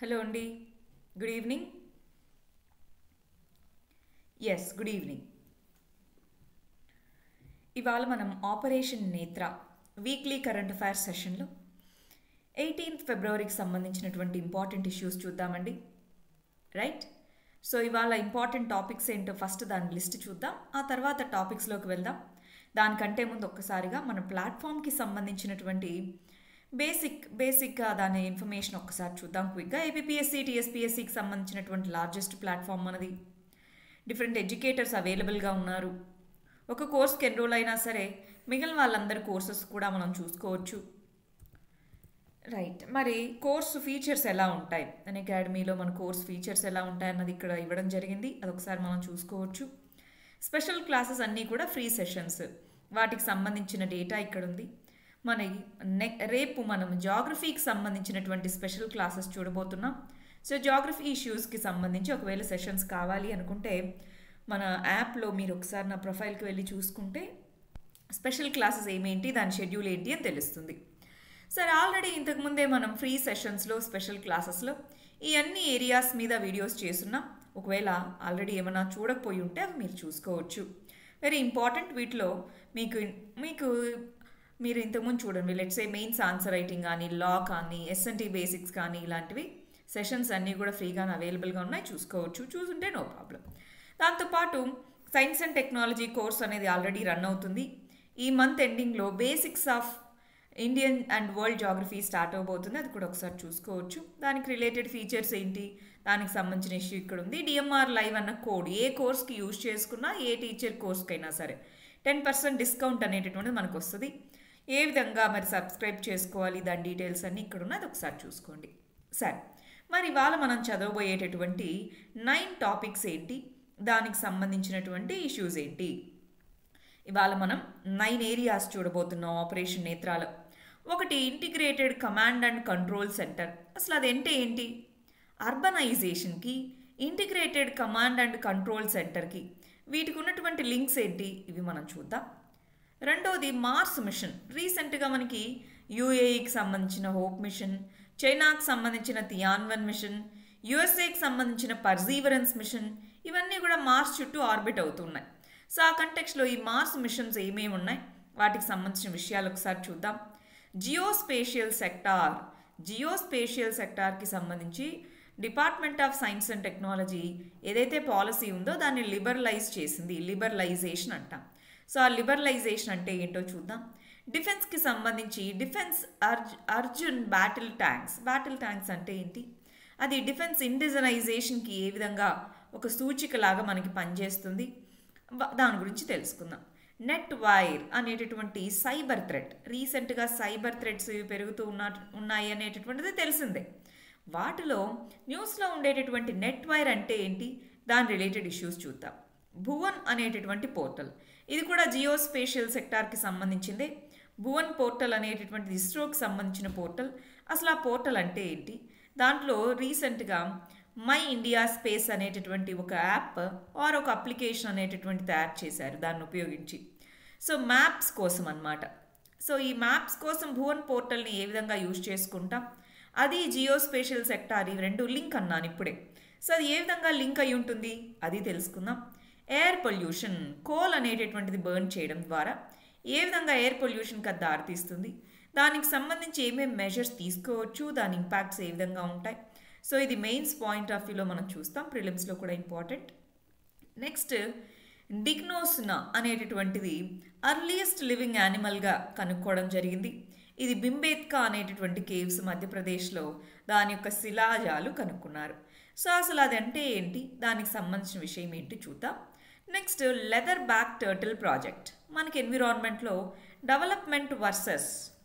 Hello అండి good evening yes good evening ఇవాళ మనం operation Netra weekly current affairs సెషన్లో ఎయిటీన్త్ ఫిబ్రవరికి సంబంధించినటువంటి ఇంపార్టెంట్ ఇష్యూస్ చూద్దామండి రైట్ సో ఇవాళ ఇంపార్టెంట్ టాపిక్స్ ఏంటో ఫస్ట్ దాని లిస్ట్ చూద్దాం ఆ తర్వాత టాపిక్స్లోకి వెళ్దాం దానికంటే ముందు ఒక్కసారిగా మన ప్లాట్ఫామ్కి సంబంధించినటువంటి బేసిక్ బేసిక్గా దాని ఇన్ఫర్మేషన్ ఒక్కసారి చూద్దాం క్విక్గా ఏపీఎస్సి టీఎస్పీఎస్సికి సంబంధించినటువంటి లార్జెస్ట్ ప్లాట్ఫామ్ మనది డిఫరెంట్ ఎడ్యుకేటర్స్ అవైలబుల్గా ఉన్నారు ఒక కోర్స్కి ఎన్రోల్ అయినా సరే మిగిలిన వాళ్ళందరి కోర్సెస్ కూడా మనం చూసుకోవచ్చు రైట్ మరి కోర్సు ఫీచర్స్ ఎలా ఉంటాయి అన్ అకాడమీలో మన కోర్స్ ఫీచర్స్ ఎలా ఉంటాయి అన్నది ఇక్కడ ఇవ్వడం జరిగింది అదొకసారి మనం చూసుకోవచ్చు స్పెషల్ క్లాసెస్ అన్నీ కూడా ఫ్రీ సెషన్స్ వాటికి సంబంధించిన డేటా ఇక్కడ ఉంది మన నె రేపు మనం జాగ్రఫీకి సంబంధించినటువంటి స్పెషల్ క్లాసెస్ చూడబోతున్నాం సో జాగ్రఫీ ఇష్యూస్కి సంబంధించి ఒకవేళ సెషన్స్ కావాలి అనుకుంటే మన యాప్లో మీరు ఒకసారి నా ప్రొఫైల్కి వెళ్ళి చూసుకుంటే స్పెషల్ క్లాసెస్ ఏమేంటి దాని షెడ్యూల్ ఏంటి అని తెలుస్తుంది సరే ఆల్రెడీ ఇంతకుముందే మనం ఫ్రీ సెషన్స్లో స్పెషల్ క్లాసెస్లో ఈ అన్ని ఏరియాస్ మీద వీడియోస్ చేస్తున్నాం ఒకవేళ ఆల్రెడీ ఏమైనా చూడకపోయి ఉంటే అవి మీరు చూసుకోవచ్చు వెరీ ఇంపార్టెంట్ వీటిలో మీకు మీకు మీరు ఇంతకుముందు చూడండి let's a mains answer writing కానీ లా కానీ ఎస్ఎన్టీ బేసిక్స్ కానీ ఇలాంటివి సెషన్స్ అన్నీ కూడా ఫ్రీగానే అవైలబుల్గా ఉన్నాయి చూసుకోవచ్చు చూసుంటే నో ప్రాబ్లం దాంతోపాటు సైన్స్ అండ్ టెక్నాలజీ కోర్స్ అనేది ఆల్రెడీ రన్ అవుతుంది ఈ మంత్ ఎండింగ్లో basics of Indian and world geography start అవబోతుంది అది కూడా ఒకసారి చూసుకోవచ్చు దానికి రిలేటెడ్ ఫీచర్స్ ఏంటి దానికి సంబంధించిన ఇష్యూ ఇక్కడ ఉంది డిఎంఆర్ లైవ్ అన్న కోడ్ ఏ కోర్స్కి యూజ్ చేసుకున్నా ఏ టీచర్ కోర్స్కైనా సరే టెన్ పర్సెంట్ డిస్కౌంట్ అనేటటువంటిది మనకు వస్తుంది ఏ విధంగా మరి సబ్స్క్రైబ్ చేసుకోవాలి దాని డీటెయిల్స్ అన్నీ ఇక్కడ ఉన్నది ఒకసారి చూసుకోండి సరే మరి ఇవాళ మనం చదవబోయేటటువంటి నైన్ టాపిక్స్ ఏంటి దానికి సంబంధించినటువంటి ఇష్యూస్ ఏంటి ఇవాళ మనం నైన్ ఏరియాస్ చూడబోతున్నాం ఆపరేషన్ నేత్రాలు ఒకటి integrated command and control centre అసలు అదంటే ఏంటి అర్బనైజేషన్కి ఇంటిగ్రేటెడ్ కమాండ్ అండ్ కంట్రోల్ సెంటర్కి వీటికి ఉన్నటువంటి లింక్స్ ఏంటి ఇవి మనం చూద్దాం రెండవది మార్స్ మిషన్ రీసెంట్గా మనకి యూఏఈకి సంబంధించిన హోప్ మిషన్ చైనాకు సంబంధించిన తియాన్వన్ మిషన్ యుఎస్ఏకి సంబంధించిన పర్జీవరెన్స్ మిషన్ ఇవన్నీ కూడా మార్స్ చుట్టూ ఆర్బిట్ అవుతున్నాయి సో ఆ కంటెక్స్లో ఈ మార్స్ మిషన్స్ ఏమేమి ఉన్నాయి వాటికి సంబంధించిన విషయాలు ఒకసారి చూద్దాం జియోస్పేషియల్ సెక్టార్ జియోస్పేషియల్ సెక్టార్కి సంబంధించి department of science and technology ఏదైతే పాలసీ ఉందో దాన్ని లిబరలైజ్ చేసింది లిబరలైజేషన్ అంటాం సో ఆ లిబరలైజేషన్ అంటే ఏంటో చూద్దాం డిఫెన్స్కి సంబంధించి డిఫెన్స్ అర్జ్ Arjun battle tanks battle tanks అంటే ఏంటి అది డిఫెన్స్ ఇండిజనైజేషన్కి ఏ విధంగా ఒక సూచికలాగా మనకి పనిచేస్తుంది దాని గురించి తెలుసుకుందాం నెట్ వైర్ అనేటటువంటి సైబర్ థ్రెట్ రీసెంట్గా సైబర్ థ్రెట్స్ పెరుగుతూ ఉన్న ఉన్నాయి అనేటటువంటిది తెలిసిందే వాటిలో న్యూస్లో ఉండేటటువంటి నెట్ వైర్ అంటే ఏంటి దాని రిలేటెడ్ ఇష్యూస్ చూద్దాం భువన్ అనేటటువంటి పోర్టల్ ఇది కూడా జియో స్పేషియల్ సెక్టార్కి సంబంధించిందే భువన్ పోర్టల్ అనేటటువంటిది ఇస్రోకి సంబంధించిన పోర్టల్ అసలు ఆ పోర్టల్ అంటే ఏంటి దాంట్లో రీసెంట్గా మై ఇండియా స్పేస్ అనేటటువంటి ఒక యాప్ ఆర్ ఒక అప్లికేషన్ అనేటటువంటి తయారు చేశారు దాన్ని ఉపయోగించి సో మ్యాప్స్ కోసం అనమాట సో ఈ మ్యాప్స్ కోసం భువన్ పోర్టల్ని ఏ విధంగా యూజ్ చేసుకుంటాం అది జియో స్పేషియల్ సెక్టార్ ఈ రెండు లింక్ అన్నాను ఇప్పుడే సో అది ఏ విధంగా లింక్ అయి ఉంటుంది అది తెలుసుకుందాం ఎయిర్ పొల్యూషన్ కోల్ అనేటటువంటిది బర్న్ చేయడం ద్వారా ఏ విధంగా ఎయిర్ పొల్యూషన్కి అది దారితీస్తుంది దానికి సంబంధించి ఏమేమి మెజర్స్ తీసుకోవచ్చు దాని ఇంపాక్ట్స్ ఏ విధంగా ఉంటాయి సో ఇది మెయిన్స్ పాయింట్ ఆఫ్ వ్యూలో మనం చూస్తాం ప్రిలిమ్స్లో కూడా ఇంపార్టెంట్ నెక్స్ట్ డిగ్నోస్నా అనేటటువంటిది అర్లియస్ట్ లివింగ్ యానిమల్గా కనుక్కోవడం జరిగింది ఇది బింబేత్కా అనేటటువంటి కేవ్స్ మధ్యప్రదేశ్లో దాని యొక్క శిలాజాలు కనుక్కున్నారు సో అసలు అది అంటే ఏంటి దానికి సంబంధించిన విషయం ఏంటి చూద్దాం next leatherback turtle project మనకి ఎన్విరాన్మెంట్లో development versus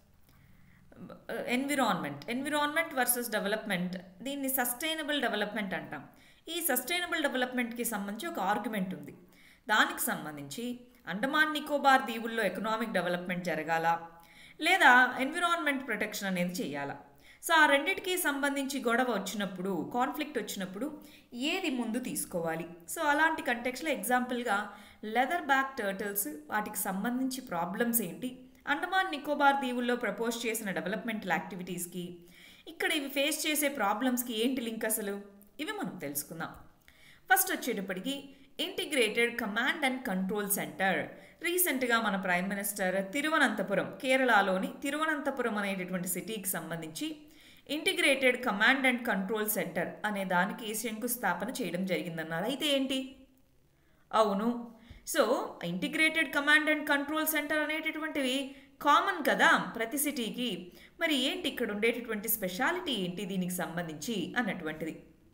environment environment versus development దీన్ని సస్టైనబుల్ డెవలప్మెంట్ అంటాం ఈ సస్టైనబుల్ డెవలప్మెంట్కి సంబంధించి ఒక ఆర్గ్యుమెంట్ ఉంది దానికి సంబంధించి అండమాన్ నికోబార్ దీవుల్లో ఎకనామిక్ డెవలప్మెంట్ జరగాల లేదా ఎన్విరాన్మెంట్ ప్రొటెక్షన్ అనేది చేయాలా సో ఆ రెండింటికి సంబంధించి గొడవ వచ్చినప్పుడు కాన్ఫ్లిక్ట్ వచ్చినప్పుడు ఏది ముందు తీసుకోవాలి సో అలాంటి కంటెక్స్లో ఎగ్జాంపుల్గా లెదర్ బ్యాక్ టర్టిల్స్ వాటికి సంబంధించి ప్రాబ్లమ్స్ ఏంటి అండమాన్ నికోబార్ దీవుల్లో ప్రపోజ్ చేసిన డెవలప్మెంటల్ యాక్టివిటీస్కి ఇక్కడ ఇవి ఫేస్ చేసే ప్రాబ్లమ్స్కి ఏంటి లింక్ అసలు ఇవి మనం తెలుసుకుందాం ఫస్ట్ వచ్చేటప్పటికి integrated command and control centre రీసెంట్గా మన ప్రైమ్ మినిస్టర్ తిరువనంతపురం కేరళలోని తిరువనంతపురం అనేటటువంటి సిటీకి సంబంధించి integrated command and control centre అనే దానికి శంకుస్థాపన చేయడం జరిగిందన్నారు అయితే ఏంటి అవును so integrated command and control centre అనేటటువంటివి కామన్ కదా ప్రతి సిటీకి మరి ఏంటి ఇక్కడ ఉండేటటువంటి స్పెషాలిటీ ఏంటి దీనికి సంబంధించి అన్నటువంటిది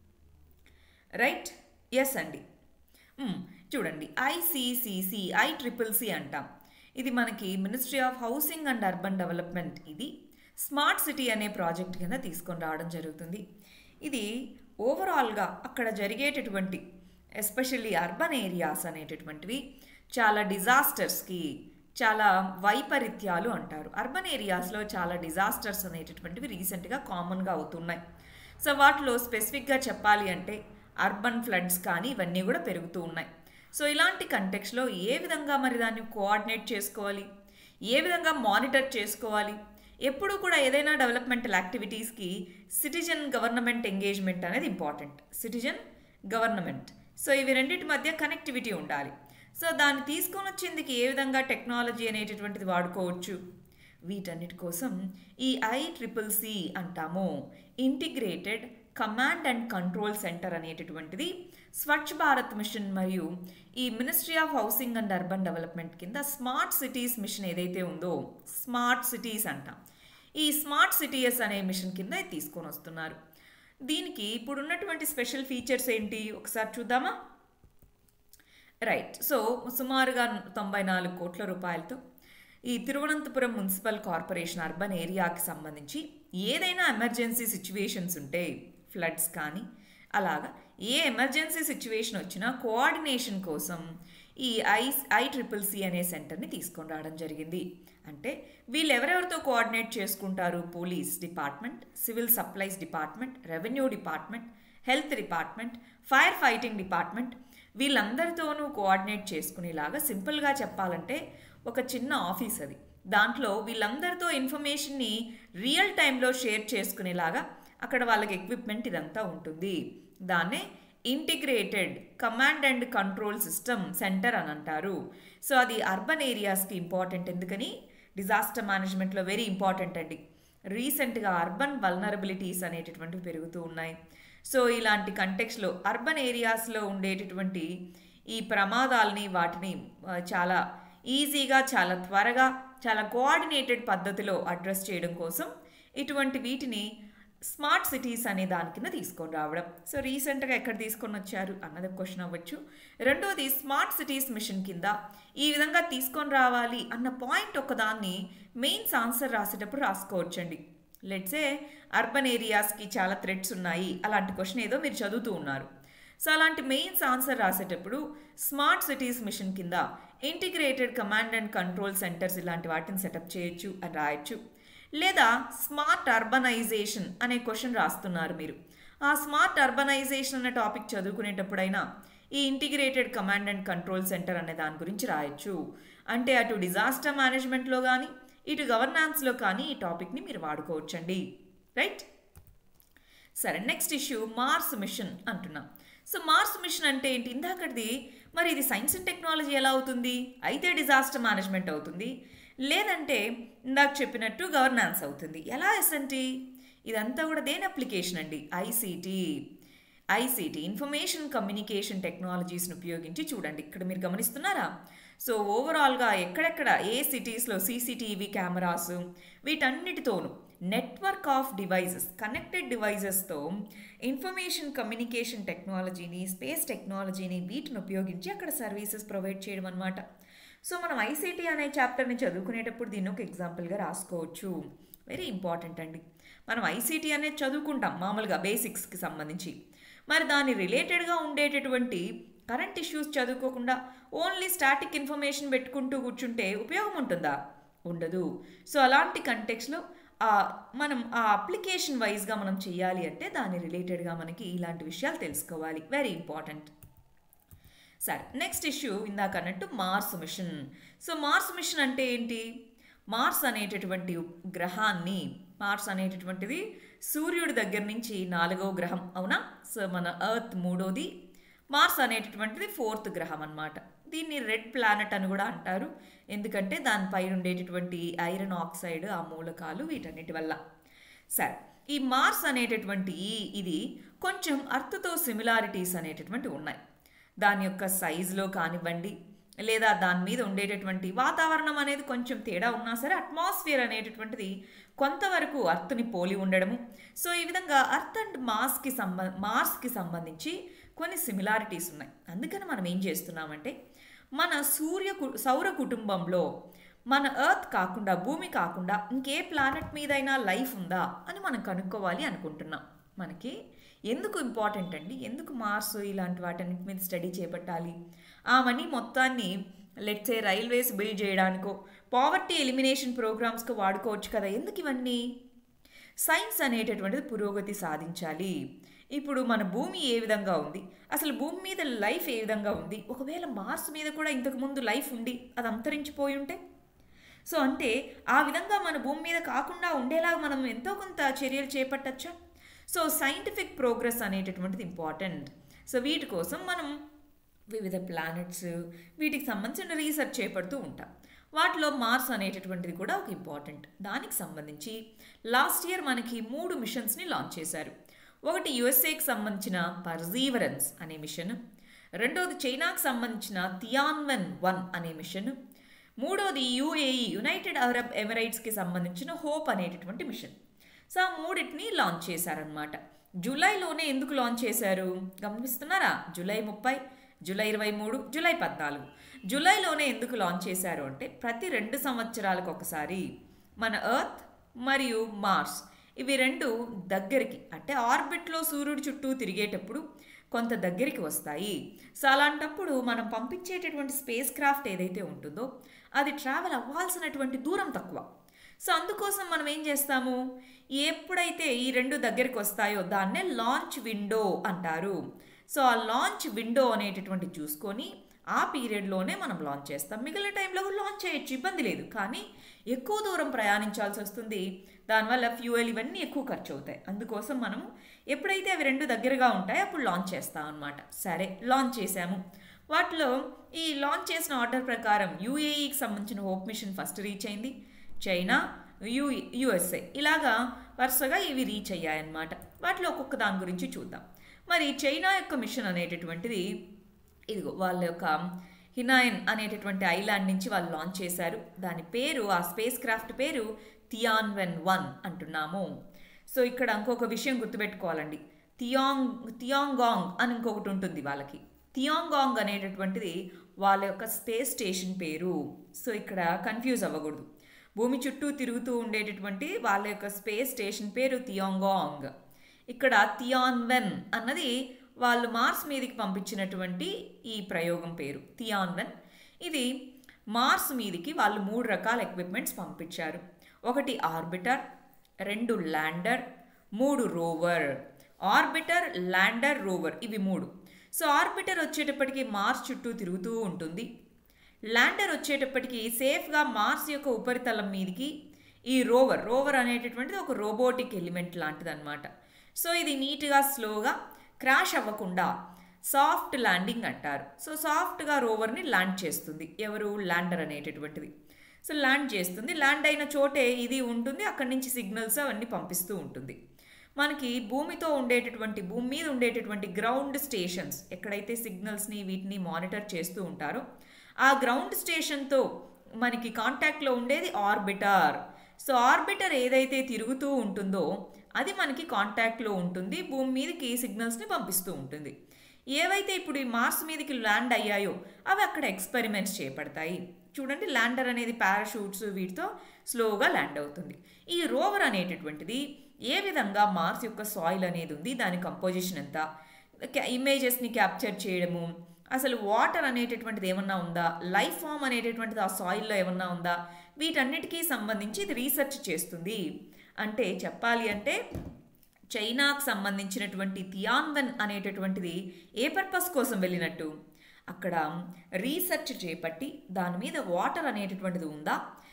రైట్ ఎస్ అండి మ్మ్. చూడండి ఐసిసిసి ఐ ట్రిపుల్ సి అంటాం ఇది మనకి ministry of housing and urban development ఇది స్మార్ట్ సిటీ అనే ప్రాజెక్ట్ కింద తీసుకొని రావడం జరుగుతుంది ఇది ఓవరాల్గా అక్కడ జరిగేటటువంటి ఎస్పెషల్లీ అర్బన్ ఏరియాస్ అనేటటువంటివి చాలా డిజాస్టర్స్కి చాలా వైపరీత్యాలు అంటారు అర్బన్ ఏరియాస్లో చాలా డిజాస్టర్స్ అనేటటువంటివి రీసెంట్గా కామన్గా అవుతున్నాయి సో వాటిలో స్పెసిఫిక్గా చెప్పాలి అంటే అర్బన్ ఫ్లడ్స్ కానీ ఇవన్నీ కూడా పెరుగుతూ ఉన్నాయి సో ఇలాంటి కంటెక్స్లో ఏ విధంగా మరి దాన్ని కోఆర్డినేట్ చేసుకోవాలి ఏ విధంగా మానిటర్ చేసుకోవాలి ఎప్పుడూ కూడా ఏదైనా డెవలప్మెంటల్ యాక్టివిటీస్కి సిటిజన్ గవర్నమెంట్ ఎంగేజ్మెంట్ అనేది ఇంపార్టెంట్ సిటిజన్ గవర్నమెంట్ సో ఇవి రెండింటి మధ్య కనెక్టివిటీ ఉండాలి సో దాన్ని తీసుకొని వచ్చేందుకు ఏ విధంగా టెక్నాలజీ అనేటటువంటిది వాడుకోవచ్చు వీటన్నిటి కోసం ఈ ఐ ట్రిపుల్ సి అంటాము integrated command and control centre అనేటటువంటిది స్వచ్ఛ భారత్ మిషన్ మరియు ఈ ministry of housing and urban development కింద స్మార్ట్ సిటీస్ మిషన్ ఏదైతే ఉందో స్మార్ట్ సిటీస్ అంటాం ఈ స్మార్ట్ సిటీస్ అనే మిషన్ కింద ఇది తీసుకొని వస్తున్నారు దీనికి ఇప్పుడు ఉన్నటువంటి స్పెషల్ ఫీచర్స్ ఏంటి ఒకసారి చూద్దామా రైట్ సో సుమారుగా తొంభై నాలుగు కోట్ల రూపాయలతో ఈ తిరువనంతపురం మున్సిపల్ కార్పొరేషన్ అర్బన్ ఏరియాకి సంబంధించి ఏదైనా ఎమర్జెన్సీ సిచ్యువేషన్స్ ఉంటే ఫ్లడ్స్ కానీ అలాగా ఏ ఎమర్జెన్సీ సిచ్యువేషన్ వచ్చినా కోఆర్డినేషన్ కోసం ఈ ఐ ఐ ట్రిపుల్ సి అనే సెంటర్ని తీసుకొని రావడం జరిగింది అంటే వీళ్ళు ఎవరెవరితో కోఆర్డినేట్ చేసుకుంటారు police department civil supplies department revenue department health department fire fighting department వీళ్ళందరితోనూ కోఆర్డినేట్ చేసుకునేలాగా సింపుల్గా చెప్పాలంటే ఒక చిన్న ఆఫీస్ అది దాంట్లో వీళ్ళందరితో ఇన్ఫర్మేషన్ని రియల్ టైంలో షేర్ చేసుకునేలాగా అక్కడ వాళ్ళకి ఎక్విప్మెంట్ ఇదంతా ఉంటుంది దాన్నే integrated command and control system centre అని అంటారు సో అది అర్బన్ ఏరియాస్కి ఇంపార్టెంట్ ఎందుకని డిజాస్టర్ మేనేజ్మెంట్లో వెరీ ఇంపార్టెంట్ అండి రీసెంట్గా అర్బన్ వల్నరబిలిటీస్ అనేటటువంటివి పెరుగుతూ ఉన్నాయి సో ఇలాంటి కంటెక్స్లో అర్బన్ ఏరియాస్లో ఉండేటటువంటి ఈ ప్రమాదాలని వాటిని ఆ, చాలా ఈజీగా చాలా త్వరగా చాలా కోఆర్డినేటెడ్ పద్ధతిలో అడ్రస్ చేయడం కోసం ఇటువంటి వీటిని స్మార్ట్ సిటీస్ అనే దాని కింద తీసుకొని రావడం సో రీసెంట్గా ఎక్కడ తీసుకొని వచ్చారు అన్నది క్వశ్చన్ అవ్వచ్చు రెండోది స్మార్ట్ సిటీస్ మిషన్ కింద ఈ విధంగా తీసుకొని రావాలి అన్న పాయింట్ ఒకదాన్ని మెయిన్స్ ఆన్సర్ రాసేటప్పుడు రాసుకోవచ్చండి లెట్సే అర్బన్ ఏరియాస్కి చాలా థ్రెడ్స్ ఉన్నాయి అలాంటి క్వశ్చన్ ఏదో మీరు చదువుతూ ఉన్నారు సో అలాంటి మెయిన్స్ ఆన్సర్ రాసేటప్పుడు స్మార్ట్ సిటీస్ మిషన్ కింద integrated command and control centres ఇలాంటి వాటిని సెటప్ చేయొచ్చు అని రాయొచ్చు లేదా స్మార్ట్ అర్బనైజేషన్ అనే క్వశ్చన్ రాస్తున్నారు మీరు ఆ స్మార్ట్ అర్బనైజేషన్ అనే టాపిక్ చదువుకునేటప్పుడైనా ఈ integrated command and control centre అనే దాని గురించి రాయొచ్చు అంటే అటు డిజాస్టర్ మేనేజ్మెంట్లో కానీ ఇటు గవర్నాన్స్లో కానీ ఈ టాపిక్ని మీరు వాడుకోవచ్చండి రైట్ సరే నెక్స్ట్ ఇష్యూ మార్స్ మిషన్ అంటున్నాం సో మార్స్ మిషన్ అంటే ఏంటి ఇందాకటిది మరి ఇది సైన్స్ అండ్ టెక్నాలజీ ఎలా అవుతుంది అయితే డిజాస్టర్ మేనేజ్మెంట్ అవుతుంది లేదంటే ఇందాక చెప్పినట్టు గవర్నాన్స్ అవుతుంది ఎలా ఎస్ఎన్టీ ఇదంతా కూడా దేని అప్లికేషన్ అండి ఐసీటీ ఐసీటీ ఇన్ఫర్మేషన్ కమ్యూనికేషన్ టెక్నాలజీస్ని ఉపయోగించి చూడండి ఇక్కడ మీరు గమనిస్తున్నారా సో ఓవరాల్గా ఎక్కడెక్కడ ఏ సిటీస్లో సీసీటీవీ కెమెరాస్ వీటన్నిటితోనూ నెట్వర్క్ ఆఫ్ డివైజెస్ కనెక్టెడ్ డివైజెస్తో ఇన్ఫర్మేషన్ కమ్యూనికేషన్ టెక్నాలజీని స్పేస్ టెక్నాలజీని వీటిని ఉపయోగించి అక్కడ సర్వీసెస్ ప్రొవైడ్ చేయడం అనమాట సో మనం ఐసీటీ అనే చాప్టర్ని చదువుకునేటప్పుడు దీన్ని ఒక ఎగ్జాంపుల్గా రాసుకోవచ్చు వెరీ ఇంపార్టెంట్ అండి మనం ఐసీటీ అనేది చదువుకుంటాం మామూలుగా బేసిక్స్కి సంబంధించి మరి దాని రిలేటెడ్గా ఉండేటటువంటి కరెంట్ ఇష్యూస్ చదువుకోకుండా ఓన్లీ స్టాటిక్ ఇన్ఫర్మేషన్ పెట్టుకుంటూ కూర్చుంటే ఉపయోగం ఉంటుందా ఉండదు సో అలాంటి కంటెక్స్లో మనం ఆ అప్లికేషన్ వైజ్గా మనం చేయాలి అంటే దాని రిలేటెడ్గా మనకి ఇలాంటి విషయాలు తెలుసుకోవాలి వెరీ ఇంపార్టెంట్ సరే నెక్స్ట్ ఇష్యూ ఇందాక అన్నట్టు Mars mission so Mars mission అంటే ఏంటి మార్స్ అనేటటువంటి గ్రహాన్ని మార్స్ అనేటటువంటిది సూర్యుడి దగ్గర నుంచి నాలుగవ గ్రహం అవునా సో మన ఎర్త్ మూడోది మార్స్ అనేటటువంటిది ఫోర్త్ గ్రహం అన్నమాట దీన్ని రెడ్ ప్లానెట్ అని కూడా అంటారు ఎందుకంటే దానిపై ఉండేటటువంటి ఐరన్ ఆక్సైడ్ ఆ మూలకాలు వీటన్నిటి వల్ల సరే ఈ మార్స్ అనేటటువంటి ఈ- ఇది కొంచెం అర్త్తో సిమిలారిటీస్ అనేటటువంటి ఉన్నాయి దాని యొక్క సైజులో కానివ్వండి లేదా దాని మీద ఉండేటటువంటి వాతావరణం అనేది కొంచెం తేడా ఉన్నా సరే అట్మాస్ఫియర్ అనేటటువంటిది కొంతవరకు అర్త్ని పోలి ఉండడము సో ఈ విధంగా అర్త్ అండ్ మాస్కి సంబ మార్స్కి సంబంధించి కొన్ని సిమిలారిటీస్ ఉన్నాయి అందుకని మనం ఏం చేస్తున్నామంటే మన సూర్య కు- సౌర కుటుంబంలో మన ఎర్త్ కాకుండా భూమి కాకుండా ఇంకే ప్లానెట్ మీదైనా లైఫ్ ఉందా అని మనం కనుక్కోవాలి అనుకుంటున్నాం మనకి ఎందుకు ఇంపార్టెంట్ అండి ఎందుకు మార్స్ ఇలాంటి వాటన్నిటి మీద స్టడీ చేపట్టాలి ఆ మనీ మొత్తాన్ని లెట్సే రైల్వేస్ బిల్డ్ చేయడానికో పావర్టీ ఎలిమినేషన్ ప్రోగ్రామ్స్కి వాడుకోవచ్చు కదా ఎందుకు ఇవన్నీ సైన్స్ అనేటటువంటిది పురోగతి సాధించాలి ఇప్పుడు మన భూమి ఏ విధంగా ఉంది అసలు భూమి మీద లైఫ్ ఏ విధంగా ఉంది ఒకవేళ మార్స్ మీద కూడా ఇంతకుముందు లైఫ్ ఉండి అది అంతరించిపోయి ఉంటే సో అంటే ఆ విధంగా మన భూమి మీద కాకుండా ఉండేలాగా మనం ఎంతో కొంత చర్యలు చేపట్టచ్చా సో సైంటిఫిక్ ప్రోగ్రెస్ అనేటటువంటిది ఇంపార్టెంట్ సో వీటి కోసం మనం వివిధ ప్లానెట్స్ వీటికి సంబంధించిన రీసెర్చ్ చేపడుతూ ఉంటాం వాటిలో మార్స్ అనేటటువంటిది కూడా ఒక ఇంపార్టెంట్ దానికి సంబంధించి లాస్ట్ ఇయర్ మనకి మూడు మిషన్స్ని లాంచ్ చేశారు ఒకటి యుఎస్ఏకి సంబంధించిన పర్జీవరెన్స్ అనే మిషన్ రెండోది చైనాకు సంబంధించిన తియాన్వెన్ వన్ అనే మిషన్ మూడోది యుఏఈ యునైటెడ్ అరబ్ ఎమిరైట్స్కి సంబంధించిన హోప్ అనేటటువంటి మిషన్ సో ఆ మూడింటిని లాంచ్ చేశారనమాట జూలైలోనే ఎందుకు లాంచ్ చేశారు గమనిస్తున్నారా జూలై ముప్పై జూలై ఇరవై మూడు జూలై పద్నాలుగు జూలైలోనే ఎందుకు లాంచ్ చేశారు అంటే ప్రతి రెండు సంవత్సరాలకు ఒకసారి మన ఎర్త్ మరియు మార్స్ ఇవి రెండు దగ్గరికి అంటే ఆర్బిట్లో సూర్యుడి చుట్టూ తిరిగేటప్పుడు కొంత దగ్గరికి వస్తాయి సో అలాంటప్పుడు మనం పంపించేటటువంటి స్పేస్ క్రాఫ్ట్ ఏదైతే ఉంటుందో అది ట్రావెల్ అవ్వాల్సినటువంటి దూరం తక్కువ సో అందుకోసం మనం ఏం చేస్తాము ఎప్పుడైతే ఈ రెండు దగ్గరికి వస్తాయో దాన్నే లాంచ్ విండో అంటారు సో ఆ లాంచ్ విండో అనేటటువంటి చూసుకొని ఆ పీరియడ్లోనే మనం లాంచ్ చేస్తాం మిగిలిన టైంలో కూడా లాంచ్ చేయొచ్చు ఇబ్బంది లేదు కానీ ఎక్కువ దూరం ప్రయాణించాల్సి వస్తుంది దానివల్ల ఫ్యూయల్ ఇవన్నీ ఎక్కువ ఖర్చు అవుతాయి అందుకోసం మనము ఎప్పుడైతే అవి రెండు దగ్గరగా ఉంటాయో అప్పుడు లాంచ్ చేస్తాం అనమాట సరే లాంచ్ చేసాము వాటిలో ఈ లాంచ్ చేసిన ఆర్డర్ ప్రకారం యూఏఈకి సంబంధించిన హోప్ మిషన్ ఫస్ట్ రీచ్ అయింది చైనా యు యుఎస్ఏ ఇలాగా వరుసగా ఇవి రీచ్ అయ్యాయన్నమాట వాటిలో ఒక్కొక్క దాని గురించి చూద్దాం మరి చైనా యొక్క మిషన్ అనేటటువంటిది ఇదిగో వాళ్ళ యొక్క హినాయన్ అనేటటువంటి ఐలాండ్ నుంచి వాళ్ళు లాంచ్ చేశారు దాని పేరు ఆ స్పేస్ క్రాఫ్ట్ పేరు థియాన్వెన్ వన్ అంటున్నాము సో ఇక్కడ ఇంకొక విషయం గుర్తుపెట్టుకోవాలండి థియాంగ్ థియాంగాంగ్ అని ఇంకొకటి ఉంటుంది వాళ్ళకి థియాంగాంగ్ అనేటటువంటిది వాళ్ళ యొక్క స్పేస్ స్టేషన్ పేరు సో ఇక్కడ కన్ఫ్యూజ్ అవ్వకూడదు భూమి చుట్టూ తిరుగుతూ ఉండేటటువంటి వాళ్ళ యొక్క స్పేస్ స్టేషన్ పేరు థియాంగాంగ్ ఇక్కడ థియాన్వెన్ అన్నది వాళ్ళు మార్స్ మీదకి పంపించినటువంటి ఈ ప్రయోగం పేరు థియాన్వెన్ ఇది మార్స్ మీదకి వాళ్ళు మూడు రకాల ఎక్విప్మెంట్స్ పంపించారు ఒకటి ఆర్బిటర్ రెండు ల్యాండర్ మూడు రోవర్ ఆర్బిటర్ ల్యాండర్ రోవర్ ఇవి మూడు సో ఆర్బిటర్ వచ్చేటప్పటికి మార్స్ చుట్టూ తిరుగుతూ ఉంటుంది ల్యాండర్ వచ్చేటప్పటికి సేఫ్గా మార్స్ యొక్క ఉపరితలం మీదకి ఈ రోవర్ రోవర్ అనేటటువంటిది ఒక రోబోటిక్ ఎలిమెంట్ లాంటిది అనమాట సో ఇది నీట్గా స్లోగా క్రాష్ అవ్వకుండా సాఫ్ట్ ల్యాండింగ్ అంటారు సో సాఫ్ట్గా రోవర్ని ల్యాండ్ చేస్తుంది ఎవరు ల్యాండర్ అనేటటువంటిది సో ల్యాండ్ చేస్తుంది ల్యాండ్ అయిన చోటే ఇది ఉంటుంది అక్కడి నుంచి సిగ్నల్స్ అవన్నీ పంపిస్తూ ఉంటుంది మనకి భూమితో ఉండేటటువంటి భూమి మీద ఉండేటటువంటి గ్రౌండ్ స్టేషన్స్ ఎక్కడైతే సిగ్నల్స్ని వీటిని మానిటర్ చేస్తూ ఉంటారో ఆ గ్రౌండ్ స్టేషన్తో మనకి కాంటాక్ట్లో ఉండేది ఆర్బిటర్ సో ఆర్బిటర్ ఏదైతే తిరుగుతూ ఉంటుందో అది మనకి కాంటాక్ట్లో ఉంటుంది భూమి మీదకి సిగ్నల్స్ని పంపిస్తూ ఉంటుంది ఏవైతే ఇప్పుడు ఈ మార్స్ మీదకి ల్యాండ్ అయ్యాయో అవి అక్కడ ఎక్స్పెరిమెంట్స్ చేపడతాయి చూడండి ల్యాండర్ అనేది పారాషూట్స్ వీటితో స్లోగా ల్యాండ్ అవుతుంది ఈ రోవర్ అనేటటువంటిది ఏ విధంగా మార్స్ యొక్క సాయిల్ అనేది ఉంది దాని కంపోజిషన్ ఎంత ఇమేజెస్ని క్యాప్చర్ చేయడము అసలు వాటర్ అనేటటువంటిది ఏమన్నా ఉందా లైఫ్ ఫామ్ అనేటటువంటిది ఆ సాయిల్లో ఏమన్నా ఉందా వీటన్నిటికీ సంబంధించి ఇది రీసెర్చ్ చేస్తుంది అంటే చెప్పాలి అంటే చైనాకు సంబంధించినటువంటి థియాన్వెన్ అనేటటువంటిది ఏ పర్పస్ కోసం వెళ్ళినట్టు అక్కడ రీసెర్చ్ చేపట్టి దాని మీద వాటర్ అనేటటువంటిది ఉందా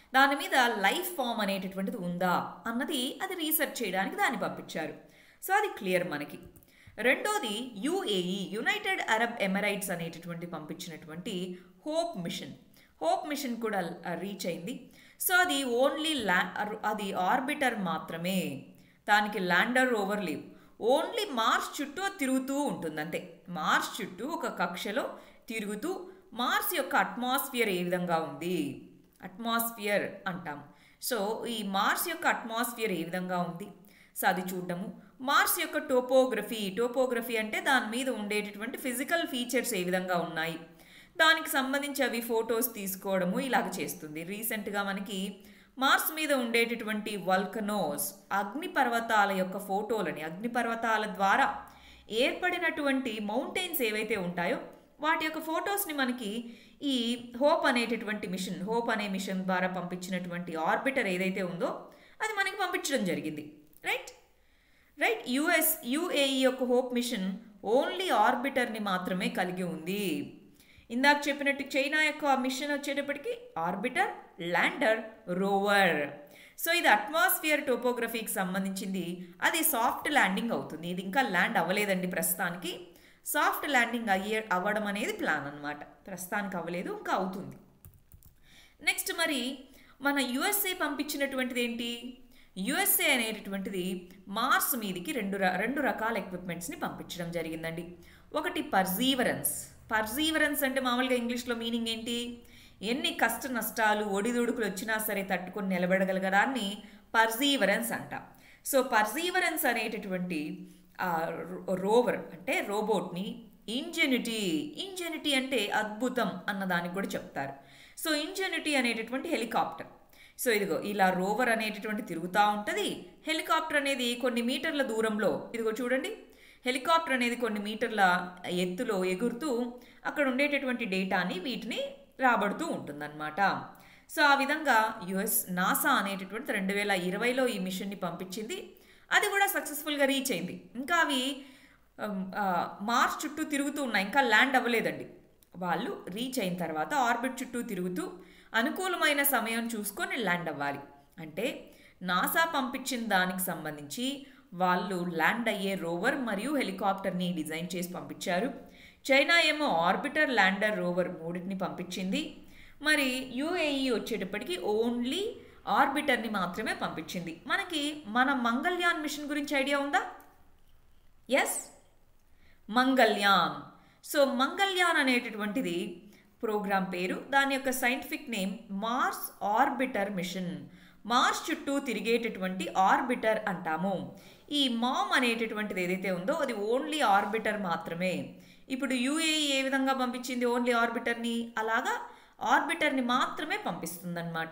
దాని మీద లైఫ్ ఫామ్ అనేటటువంటిది ఉందా అన్నది అది రీసెర్చ్ చేయడానికి దాన్ని పంపించారు సో అది క్లియర్ మనకి రెండోది యుఏఈ యునైటెడ్ అరబ్ ఎమరైట్స్ అనేటటువంటి పంపించినటువంటి హోప్ మిషన్ హోప్ మిషన్ కూడా రీచ్ అయింది సో అది ఓన్లీ ల్యా అది ఆర్బిటర్ మాత్రమే దానికి lander over leave only Mars చుట్టూ తిరుగుతూ ఉంటుంది అంతే మార్స్ చుట్టూ ఒక కక్షలో తిరుగుతూ మార్స్ యొక్క అట్మాస్ఫియర్ ఏ విధంగా ఉంది అట్మాస్ఫియర్ అంటాం సో ఈ మార్స్ యొక్క అట్మాస్ఫియర్ ఏ విధంగా ఉంది సో అది చూడడము మార్స్ యొక్క టోపోగ్రఫీ టోపోగ్రఫీ అంటే దాని మీద ఉండేటటువంటి ఫిజికల్ ఫీచర్స్ ఏ విధంగా ఉన్నాయి దానికి సంబంధించి అవి ఫొటోస్ తీసుకోవడము ఇలాగ చేస్తుంది రీసెంట్గా మనకి మార్స్ మీద ఉండేటటువంటి వల్కనోస్ అగ్నిపర్వతాల యొక్క ఫోటోలని అగ్నిపర్వతాల ద్వారా ఏర్పడినటువంటి మౌంటైన్స్ ఏవైతే ఉంటాయో వాటి యొక్క ఫొటోస్ని మనకి ఈ హోప్ అనేటటువంటి మిషన్ హోప్ అనే మిషన్ ద్వారా పంపించినటువంటి ఆర్బిటర్ ఏదైతే ఉందో అది మనకి పంపించడం జరిగింది రైట్ రైట్ యుఎస్ యుఏఈ యొక్క హోప్ మిషన్ ఓన్లీ ఆర్బిటర్ని మాత్రమే కలిగి ఉంది ఇందాక చెప్పినట్టు చైనా యొక్క మిషన్ వచ్చేటప్పటికి ఆర్బిటర్ ల్యాండర్ రోవర్ సో ఇది అట్మాస్ఫియర్ టోపోగ్రఫీకి సంబంధించింది అది సాఫ్ట్ ల్యాండింగ్ అవుతుంది ఇది ఇంకా ల్యాండ్ అవ్వలేదండి ప్రస్తుతానికి సాఫ్ట్ ల్యాండింగ్ అయ్యే అవ్వడం అనేది ప్లాన్ అనమాట ప్రస్తుతానికి అవ్వలేదు ఇంకా అవుతుంది నెక్స్ట్ మరి మన యుఎస్ఏ పంపించినటువంటిది ఏంటి యుఎస్ఏ అనేటటువంటిది మార్స్ మీదికి రెండు రెండు రకాల ఎక్విప్మెంట్స్ని పంపించడం జరిగిందండి ఒకటి పర్జీవరెన్స్ పర్జీవరెన్స్ అంటే మామూలుగా ఇంగ్లీష్లో మీనింగ్ ఏంటి ఎన్ని కష్ట నష్టాలు ఒడిదుడుకులు వచ్చినా సరే తట్టుకొని నిలబడగలగడాన్ని పర్జీవరెన్స్ అంట సో పర్జీవరెన్స్ అనేటటువంటి రోవర్ అంటే రోబోట్ని ఇంజెనిటీ ఇంజెనిటీ అంటే అద్భుతం అన్న దానికి కూడా చెప్తారు సో ఇంజెనిటీ అనేటటువంటి హెలికాప్టర్ సో ఇదిగో ఇలా రోవర్ అనేటటువంటి తిరుగుతూ ఉంటుంది హెలికాప్టర్ అనేది కొన్ని మీటర్ల దూరంలో ఇదిగో చూడండి హెలికాప్టర్ అనేది కొన్ని మీటర్ల ఎత్తులో ఎగురుతూ అక్కడ ఉండేటటువంటి డేటాని వీటిని రాబడుతూ ఉంటుందన్నమాట సో ఆ విధంగా యుఎస్ నాసా అనేటటువంటి రెండు వేల ఇరవైలో ఈ మిషన్ని పంపించింది అది కూడా సక్సెస్ఫుల్గా రీచ్ అయింది ఇంకా అవి మార్స్ చుట్టూ తిరుగుతూ ఉన్నాయి ఇంకా ల్యాండ్ అవ్వలేదండి వాళ్ళు రీచ్ అయిన తర్వాత ఆర్బిట్ చుట్టూ తిరుగుతూ అనుకూలమైన సమయం చూసుకొని ల్యాండ్ అవ్వాలి అంటే నాసా పంపించిన దానికి సంబంధించి వాళ్ళు ల్యాండ్ అయ్యే రోవర్ మరియు హెలికాప్టర్ని డిజైన్ చేసి పంపించారు చైనా ఏమో ఆర్బిటర్ ల్యాండర్ రోవర్ మూడింటిని పంపించింది మరి యుఏఈ వచ్చేటప్పటికి ఓన్లీ ఆర్బిటర్ని మాత్రమే పంపించింది మనకి మన మంగళ్యాన్ మిషన్ గురించి ఐడియా ఉందా ఎస్ మంగళ్యాన్ సో మంగళ్యాన్ అనేటటువంటిది ప్రోగ్రామ్ పేరు దాని యొక్క scientific name Mars orbiter mission Mars చుట్టూ తిరిగేటటువంటి ఆర్బిటర్ అంటాము ఈ మామ్ అనేటటువంటిది ఏదైతే ఉందో అది ఓన్లీ ఆర్బిటర్ మాత్రమే ఇప్పుడు యూఏఈ ఏ విధంగా పంపించింది ఓన్లీ ఆర్బిటర్ని అలాగా ఆర్బిటర్ని మాత్రమే పంపిస్తుందన్నమాట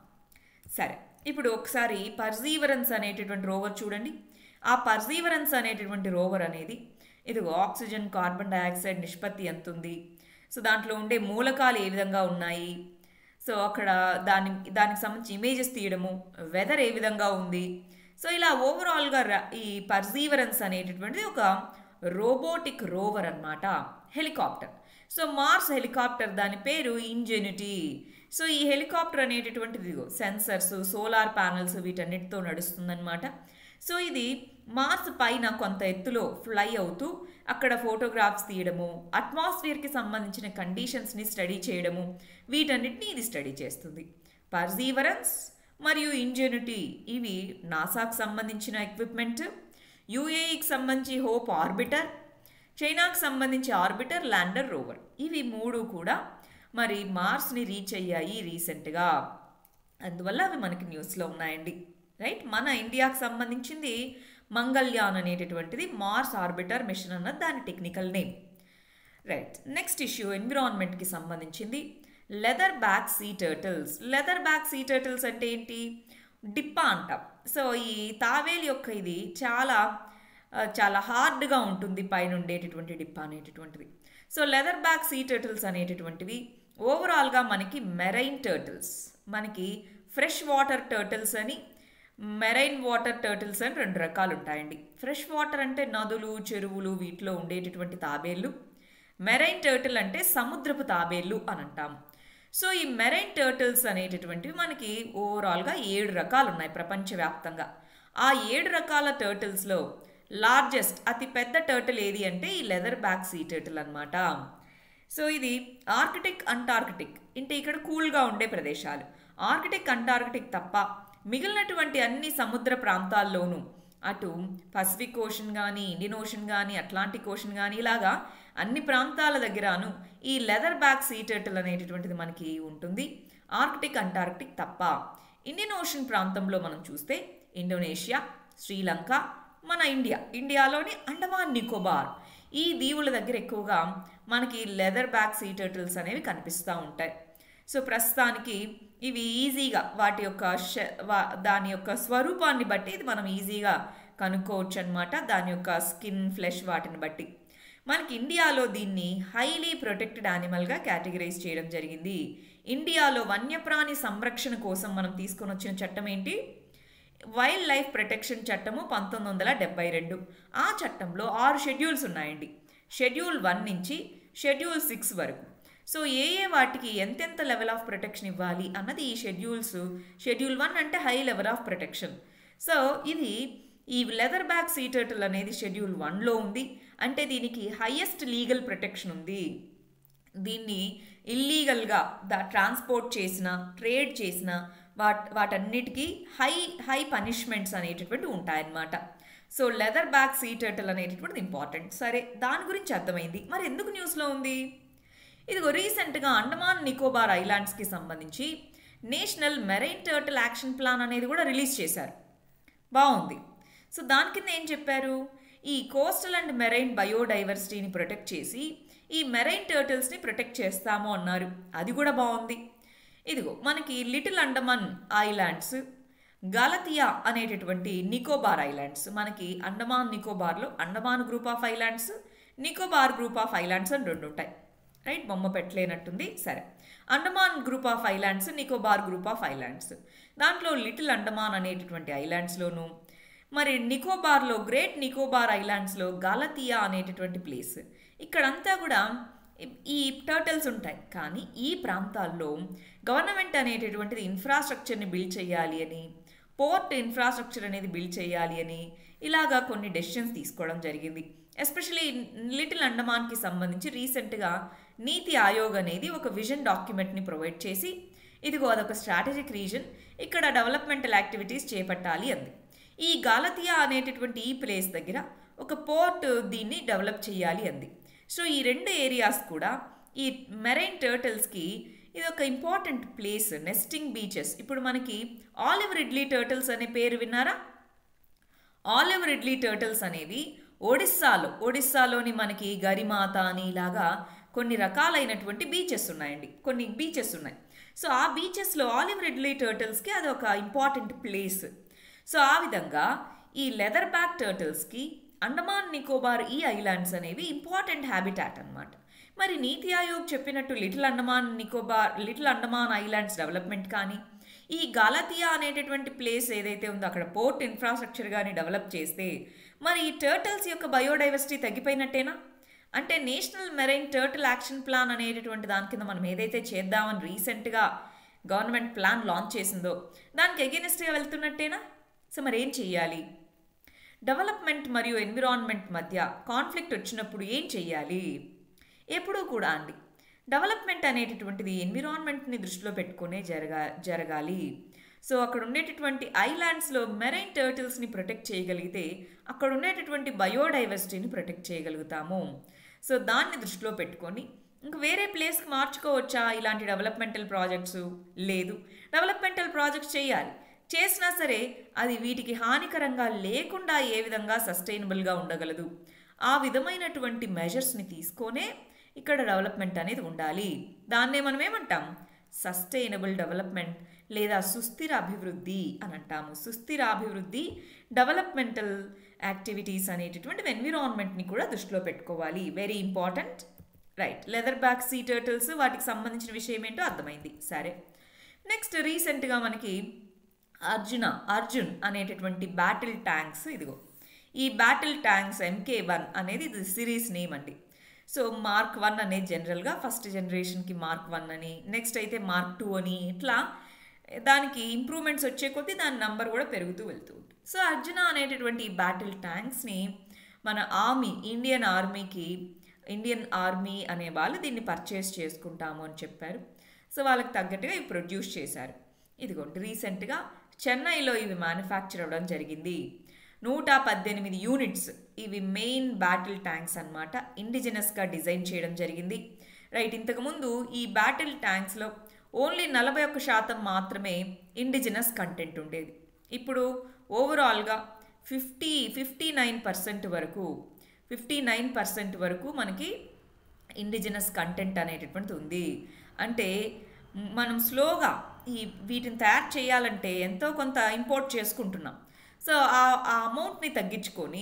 సరే ఇప్పుడు ఒకసారి పర్జీవరెన్స్ అనేటటువంటి రోవర్ చూడండి ఆ పర్జీవరెన్స్ అనేటటువంటి రోవర్ అనేది ఇదిగో ఆక్సిజన్ కార్బన్ డయాక్సైడ్ నిష్పత్తి ఎంత ఉంది సో దాంట్లో ఉండే మూలకాలు ఏ విధంగా ఉన్నాయి సో అక్కడ దాని దానికి సంబంధించి ఇమేజెస్ తీయడము వెదర్ ఏ విధంగా ఉంది సో ఇలా ఓవరాల్గా ఈ పర్జీవరెన్స్ అనేటటువంటిది ఒక రోబోటిక్ రోవర్ అన్నమాట హెలికాప్టర్ సో మార్స్ హెలికాప్టర్ దాని పేరు ఇంజెనిటీ సో ఈ హెలికాప్టర్ అనేటటువంటిది సెన్సర్స్ సోలార్ ప్యానల్స్ వీటన్నిటితో నడుస్తుందన్నమాట సో ఇది మార్స్ పైన కొంత ఎత్తులో ఫ్లై అవుతూ అక్కడ ఫోటోగ్రాఫ్స్ తీయడము అట్మాస్ఫియర్కి సంబంధించిన కండిషన్స్ని స్టడీ చేయడము వీటన్నిటిని ఇది స్టడీ చేస్తుంది పర్జీవరెన్స్ మరియు ఇంజెనిటీ ఇవి నాసాకు సంబంధించిన ఎక్విప్మెంట్ యుఏఈకి సంబంధించి హోప్ ఆర్బిటర్ చైనాకు సంబంధించి ఆర్బిటర్ ల్యాండర్ రోవర్ ఇవి మూడు కూడా మరి మార్స్ని రీచ్ అయ్యాయి రీసెంట్గా అందువల్ల అవి మనకి న్యూస్లో ఉన్నాయండి రైట్ మన ఇండియాకు సంబంధించింది మంగళ్యాన్ అనేటటువంటిది మార్స్ ఆర్బిటర్ మిషన్ అన్నది దాని technical name right next issue ఎన్విరాన్మెంట్కి సంబంధించింది leatherback sea turtles leatherback sea turtles అంటే ఏంటి డిప్పా అంటాం సో ఈ తావేలు యొక్క ఇది చాలా చాలా హార్డ్గా ఉంటుంది పైన ఉండేటటువంటి డిప్పా అనేటటువంటిది so leatherback sea turtles అనేటటువంటివి ఓవరాల్గా మనకి మెరైన్ టర్టిల్స్ మనకి ఫ్రెష్ వాటర్ టర్టిల్స్ అని మెరైన్ వాటర్ టర్టిల్స్ అని రెండు రకాలు ఉంటాయండి ఫ్రెష్ వాటర్ అంటే నదులు చెరువులు వీటిలో ఉండేటటువంటి తాబేళ్ళు మెరైన్ టర్టిల్ అంటే సముద్రపు తాబేళ్ళు అని అంటాము సో ఈ మెరైన్ టర్టిల్స్ అనేటటువంటివి మనకి ఓవరాల్గా ఏడు రకాలు ఉన్నాయి ప్రపంచవ్యాప్తంగా ఆ ఏడు రకాల టర్టిల్స్లో లార్జెస్ట్ అతి పెద్ద టర్టిల్ ఏది అంటే ఈ లెదర్ బ్యాక్ సీ టర్టిల్ అనమాట సో ఇది ఆర్కిటిక్ అంటార్కిటిక్ అంటే ఇక్కడ కూల్గా ఉండే ప్రదేశాలు ఆర్కిటిక్ అంటార్కిటిక్ తప్ప మిగిలినటువంటి అన్ని సముద్ర ప్రాంతాల్లోనూ అటు పసిఫిక్ ఓషన్ కానీ ఇండియన్ ఓషన్ కానీ అట్లాంటిక్ ఓషన్ కానీ ఇలాగా అన్ని ప్రాంతాల దగ్గరను ఈ లెదర్ బ్యాక్ సీ టర్టిల్ అనేటటువంటిది మనకి ఉంటుంది ఆర్కిటిక్ అంటార్కిటిక్ తప్ప ఇండియన్ ఓషన్ ప్రాంతంలో మనం చూస్తే ఇండోనేషియా శ్రీలంక మన ఇండియా ఇండియాలోని అండమాన్ నికోబార్ ఈ దీవుల దగ్గర ఎక్కువగా మనకి లెదర్ బ్యాక్ సీ టర్టిల్స్ అనేవి కనిపిస్తూ ఉంటాయి సో ప్రస్తుతానికి ఇవి ఈజీగా వాటి యొక్క ష- వా- దాని యొక్క స్వరూపాన్ని బట్టి ఇది మనం ఈజీగా కనుక్కోవచ్చు అనమాట దాని యొక్క స్కిన్ ఫ్లెష్ వాటిని బట్టి మనకి ఇండియాలో దీన్ని హైలీ ప్రొటెక్టెడ్ యానిమల్గా కేటగిరైజ్ చేయడం జరిగింది ఇండియాలో వన్యప్రాణి సంరక్షణ కోసం మనం తీసుకొని వచ్చిన చట్టం ఏంటి వైల్డ్ లైఫ్ ప్రొటెక్షన్ చట్టము పంతొమ్మిది వందల డెబ్బై రెండు ఆ చట్టంలో ఆరు షెడ్యూల్స్ ఉన్నాయండి షెడ్యూల్ వన్ నుంచి షెడ్యూల్ సిక్స్ వరకు సో ఏ ఏ వాటికి ఎంతెంత లెవెల్ ఆఫ్ ప్రొటెక్షన్ ఇవ్వాలి అన్నది ఈ షెడ్యూల్స్ షెడ్యూల్ వన్ అంటే high level of protection so ఇది ఈ లెదర్ బ్యాక్ సీ టర్టిల్ అనేది షెడ్యూల్ వన్లో ఉంది అంటే దీనికి హైయెస్ట్ లీగల్ ప్రొటెక్షన్ ఉంది దీన్ని ఇల్లీగల్గా దా ట్రాన్స్పోర్ట్ చేసిన ట్రేడ్ చేసిన వాట్ వాటన్నిటికీ హై హై పనిష్మెంట్స్ అనేటటువంటి ఉంటాయన్నమాట so leatherback sea turtle అనేటటువంటిది ఇంపార్టెంట్ సరే దాని గురించి అర్థమైంది మరి ఎందుకు న్యూస్లో ఉంది ఇదిగో రీసెంట్గా అండమాన్ నికోబార్ ఐలాండ్స్కి సంబంధించి national marine turtle action plan అనేది కూడా రిలీజ్ చేశారు బాగుంది సో దాని కింద ఏం చెప్పారు ఈ కోస్టల్ అండ్ మెరైన్ బయోడైవర్సిటీని ప్రొటెక్ట్ చేసి ఈ మెరైన్ టర్టిల్స్ని ప్రొటెక్ట్ చేస్తాము అన్నారు అది కూడా బాగుంది ఇదిగో మనకి లిటిల్ అండమాన్ ఐలాండ్స్ గలతియా అనేటటువంటి నికోబార్ ఐలాండ్స్ మనకి అండమాన్ నికోబార్లో Andaman group of islands Nicobar group of islands అని రెండు ఉంటాయి రైట్ బొమ్మ పెట్టలేనట్టుంది సరే Andaman group of islands Nicobar group of islands దాంట్లో లిటిల్ అండమాన్ అనేటటువంటి ఐలాండ్స్లోను మరి నికోబార్లో గ్రేట్ నికోబార్ ఐలాండ్స్లో గాలతియా అనేటటువంటి ప్లేస్ ఇక్కడంతా కూడా ఈ టర్టిల్స్ ఉంటాయి కానీ ఈ ప్రాంతాల్లో గవర్నమెంట్ అనేటటువంటిది ఇన్ఫ్రాస్ట్రక్చర్ని బిల్డ్ చేయాలి అని పోర్ట్ ఇన్ఫ్రాస్ట్రక్చర్ అనేది బిల్డ్ చేయాలి అని ఇలాగా కొన్ని డెసిషన్స్ తీసుకోవడం జరిగింది ఎస్పెషలీ లిటిల్ అండమాన్కి సంబంధించి రీసెంట్గా నీతి ఆయోగ్ అనేది ఒక విజన్ డాక్యుమెంట్ని ప్రొవైడ్ చేసి ఇదిగో అదొక స్ట్రాటజిక్ రీజన్ ఇక్కడ డెవలప్మెంటల్ యాక్టివిటీస్ చేపట్టాలి అంది ఈ గాలతియా అనేటటువంటి ఈ ప్లేస్ దగ్గర ఒక పోర్ట్ దీన్ని డెవలప్ చేయాలి అంది సో ఈ రెండు ఏరియాస్ కూడా ఈ మెరైన్ టర్టిల్స్కి ఇది ఒక ఇంపార్టెంట్ ప్లేస్ నెస్టింగ్ బీచెస్ ఇప్పుడు మనకి ఆలివ్ రిడ్లీ టర్టిల్స్ అనే పేరు విన్నారా ఆలివ్ రిడ్లీ టర్టిల్స్ అనేవి ఒడిస్సాలో ఒడిస్సాలోని మనకి గరిమాత అని ఇలాగా కొన్ని రకాలైనటువంటి బీచెస్ ఉన్నాయండి కొన్ని బీచెస్ ఉన్నాయి సో ఆ బీచెస్లో ఆలివ్ రిడ్లీ టర్టిల్స్కి అది ఒక ఇంపార్టెంట్ ప్లేస్ సో ఆ విధంగా ఈ లెదర్ బ్యాక్ టర్టిల్స్కి అండమాన్ నికోబార్ ఈ ఐలాండ్స్ అనేవి ఇంపార్టెంట్ హ్యాబిటాట్ అన్నమాట మరి నీతి ఆయోగ్ చెప్పినట్టు Little Andaman Nicobar Little Andaman islands development కానీ ఈ గాలతియా అనేటటువంటి ప్లేస్ ఏదైతే ఉందో అక్కడ పోర్ట్ ఇన్ఫ్రాస్ట్రక్చర్ కానీ డెవలప్ చేస్తే మరి ఈ టర్టిల్స్ యొక్క బయోడైవర్సిటీ తగ్గిపోయినట్టేనా అంటే national marine turtle action plan అనేటటువంటి దాని కింద మనం ఏదైతే చేద్దామని రీసెంట్గా గవర్నమెంట్ ప్లాన్ లాంచ్ చేసిందో దానికి ఎగెనిస్ట్గా వెళ్తున్నట్టేనా సో మరి ఏం చెయ్యాలి డెవలప్మెంట్ మరియు ఎన్విరాన్మెంట్ మధ్య కాన్ఫ్లిక్ట్ వచ్చినప్పుడు ఏం చెయ్యాలి ఎప్పుడూ కూడా అండి డెవలప్మెంట్ అనేటటువంటిది ఎన్విరాన్మెంట్ని దృష్టిలో పెట్టుకునే జరగా జరగాలి సో అక్కడ ఉండేటటువంటి ఐలాండ్స్లో మెరైన్ టర్టిల్స్ని ప్రొటెక్ట్ చేయగలిగితే అక్కడ ఉండేటటువంటి బయోడైవర్సిటీని ప్రొటెక్ట్ చేయగలుగుతాము సో దాన్ని దృష్టిలో పెట్టుకొని ఇంకా వేరే ప్లేస్కి మార్చుకోవచ్చా ఇలాంటి డెవలప్మెంటల్ ప్రాజెక్ట్స్ లేదు డెవలప్మెంటల్ ప్రాజెక్ట్స్ చేయాలి చేసినా సరే అది వీటికి హానికరంగా లేకుండా ఏ విధంగా సస్టైనబుల్గా ఉండగలదు ఆ విధమైనటువంటి మెజర్స్ని తీసుకొనే ఇక్కడ డెవలప్మెంట్ అనేది ఉండాలి దాన్నే మనం ఏమంటాం సస్టైనబుల్ డెవలప్మెంట్ లేదా సుస్థిర అభివృద్ధి అని అంటాము సుస్థిర అభివృద్ధి డెవలప్మెంటల్ యాక్టివిటీస్ అనేటటువంటి ఎన్విరాన్మెంట్ని కూడా దృష్టిలో పెట్టుకోవాలి very important right leatherback sea turtles వాటికి సంబంధించిన విషయం ఏంటో అర్థమైంది సరే నెక్స్ట్ రీసెంట్గా మనకి అర్జున అర్జున్ అనేటటువంటి బ్యాటిల్ ట్యాంక్స్ ఇదిగో ఈ బ్యాటిల్ ట్యాంక్స్ ఎంకే వన్ అనేది ఇది సిరీస్ నేమ్ అండి సో మార్క్ వన్ అనేది జనరల్గా ఫస్ట్ జనరేషన్కి మార్క్ వన్ అని నెక్స్ట్ అయితే మార్క్ టూ అని ఇట్లా దానికి ఇంప్రూవ్మెంట్స్ వచ్చే కొద్దీ దాని నంబర్ కూడా పెరుగుతూ వెళ్తూ ఉంటుంది సో అర్జున అనేటటువంటి ఈ బ్యాటిల్ ట్యాంక్స్ని మన ఆర్మీ ఇండియన్ ఆర్మీకి ఇండియన్ ఆర్మీ అనే వాళ్ళు దీన్ని పర్చేస్ చేసుకుంటాము అని చెప్పారు సో వాళ్ళకి తగ్గట్టుగా ఇవి ప్రొడ్యూస్ చేశారు ఇదిగోండి రీసెంట్గా చెన్నైలో ఇవి మ్యానుఫ్యాక్చర్ అవ్వడం జరిగింది నూట పద్దెనిమిది యూనిట్స్ ఇవి మెయిన్ బ్యాటిల్ ట్యాంక్స్ అనమాట ఇండిజినస్గా డిజైన్ చేయడం జరిగింది రైట్ ఇంతకుముందు ఈ బ్యాటిల్ ట్యాంక్స్లో ఓన్లీ నలభై ఒక్క శాతం మాత్రమే ఇండిజినస్ కంటెంట్ ఉండేది ఇప్పుడు ఓవరాల్గా ఫిఫ్టీ ఫిఫ్టీ నైన్ పర్సెంట్ వరకు ఫిఫ్టీ నైన్ పర్సెంట్ వరకు మనకి ఇండిజినస్ కంటెంట్ అనేటటువంటిది ఉంది అంటే మనం స్లోగా ఈ వీటిని తయారు చేయాలంటే ఎంతో కొంత ఇంపోర్ట్ చేసుకుంటున్నాం సో ఆ ఆ అమౌంట్ని తగ్గించుకొని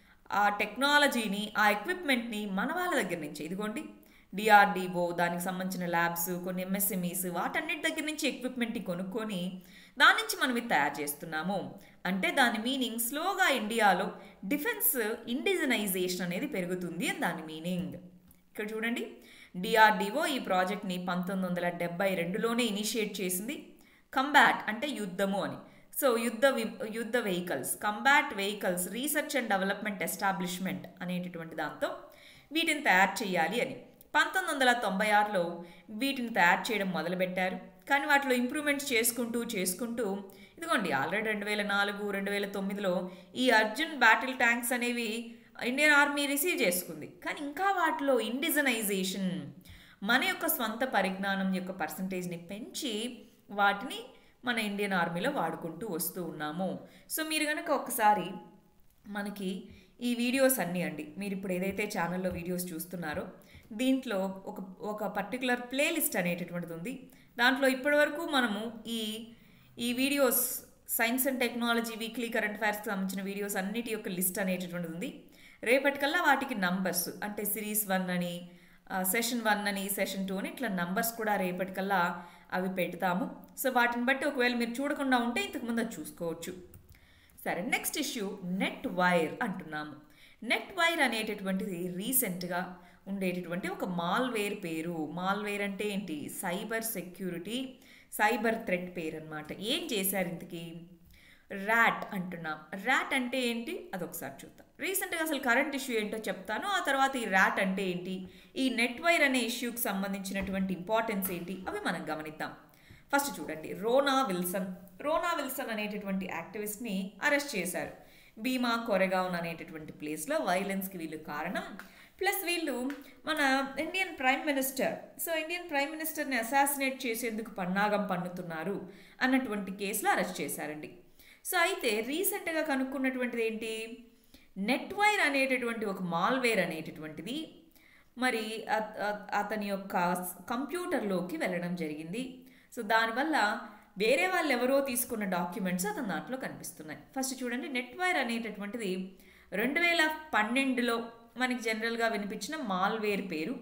ఆ టెక్నాలజీని ఆ ఎక్విప్మెంట్ని మన వాళ్ళ దగ్గర నుంచి ఇదిగోండి డిఆర్డిఓ దానికి సంబంధించిన ల్యాబ్స్ కొన్ని ఎంఎస్ఎంఈస్ వాటన్నిటి దగ్గర నుంచి ఎక్విప్మెంట్ని కొనుక్కొని దాని నుంచి మనం ఇది తయారు చేస్తున్నాము అంటే దాని మీనింగ్ స్లోగా ఇండియాలో డిఫెన్స్ ఇండిజనైజేషన్ అనేది పెరుగుతుంది అని దాని మీనింగ్ ఇక్కడ చూడండి డిఆర్డిఓ ఈ ప్రాజెక్ట్ని పంతొమ్మిది వందల డెబ్బై రెండులోనే ఇనిషియేట్ చేసింది కంబాట్ అంటే యుద్ధము అని సో యుద్ధ యుద్ధ vehicles combat vehicles research and development establishment అనేటటువంటి దాంతో వీటిని తయారు చేయాలి అని పంతొమ్మిది వందల తొంభై ఆరులో వీటిని తయారు చేయడం మొదలుపెట్టారు కానీ వాటిలో ఇంప్రూవ్మెంట్స్ చేసుకుంటూ చేసుకుంటూ ఇదిగోండి ఆల్రెడీ రెండు వేల నాలుగు రెండు వేల తొమ్మిదిలో ఈ అర్జున్ బ్యాటిల్ ట్యాంక్స్ అనేవి ఇండియన్ ఆర్మీ రిసీవ్ చేసుకుంది కానీ ఇంకా వాటిలో ఇండిజనైజేషన్ మన యొక్క స్వంత పరిజ్ఞానం యొక్క పర్సంటేజ్ని పెంచి వాటిని మన ఇండియన్ ఆర్మీలో వాడుకుంటూ వస్తూ ఉన్నాము సో మీరు కనుక ఒకసారి మనకి ఈ వీడియోస్ అన్నీ అండి మీరు ఇప్పుడు ఏదైతే ఛానల్లో వీడియోస్ చూస్తున్నారో దీంట్లో ఒక ఒక పర్టికులర్ ప్లేలిస్ట్ అనేటటువంటిది ఉంది దాంట్లో ఇప్పటివరకు మనము ఈ ఈ videos science and technology weekly current అఫైర్స్కి సంబంధించిన వీడియోస్ అన్నిటి యొక్క లిస్ట్ అనేటటువంటిది ఉంది రేపటికల్లా వాటికి నంబర్స్ అంటే సిరీస్ వన్ అని సెషన్ వన్ అని సెషన్ టూ అని ఇట్లా నంబర్స్ కూడా రేపటికల్లా అవి పెడతాము సో వాటిని బట్టి ఒకవేళ మీరు చూడకుండా ఉంటే ఇంతకుముందు అది చూసుకోవచ్చు సరే నెక్స్ట్ ఇష్యూ నెట్ వైర్ అంటున్నాము నెట్ వైర్ అనేటటువంటిది రీసెంట్గా ఉండేటటువంటి ఒక మాల్వేర్ పేరు మాల్వేర్ అంటే ఏంటి సైబర్ సెక్యూరిటీ సైబర్ థ్రెట్ పేరు అనమాట ఏం చేశారు ఇంతకీ ర్యాట్ అంటున్నాం ర్యాట్ అంటే ఏంటి అదొకసారి చూద్దాం రీసెంట్గా అసలు కరెంట్ ఇష్యూ ఏంటో చెప్తాను ఆ తర్వాత ఈ ర్యాట్ అంటే ఏంటి ఈ నెట్ వైర్ అనే ఇష్యూకి సంబంధించినటువంటి ఇంపార్టెన్స్ ఏంటి అవి మనం గమనిద్దాం ఫస్ట్ చూడండి రోనా విల్సన్ రోనా విల్సన్ అనేటటువంటి యాక్టివిస్ట్ని అరెస్ట్ చేశారు భీమా కొరెగాన్ అనేటటువంటి ప్లేస్లో వైలెన్స్కి వీళ్ళు కారణం ప్లస్ వీళ్ళు మన Indian prime minister so Indian prime మినిస్టర్ని అసాసినేట్ చేసేందుకు పన్నాగం పన్నుతున్నారు అన్నటువంటి కేసులో అరెస్ట్ చేశారండి సో అయితే రీసెంట్గా కనుక్కున్నటువంటిది ఏంటి నెట్ వైర్ అనేటటువంటి ఒక మాల్వేర్ అనేటటువంటిది మరి అతని యొక్క కంప్యూటర్లోకి వెళ్ళడం జరిగింది సో దానివల్ల వేరే వాళ్ళు ఎవరో తీసుకున్న డాక్యుమెంట్స్ అతని దాంట్లో కనిపిస్తున్నాయి ఫస్ట్ చూడండి నెట్ వైర్ అనేటటువంటిది రెండు వేల పన్నెండులో మనకి జనరల్గా వినిపించిన మాల్వేర్ పేరు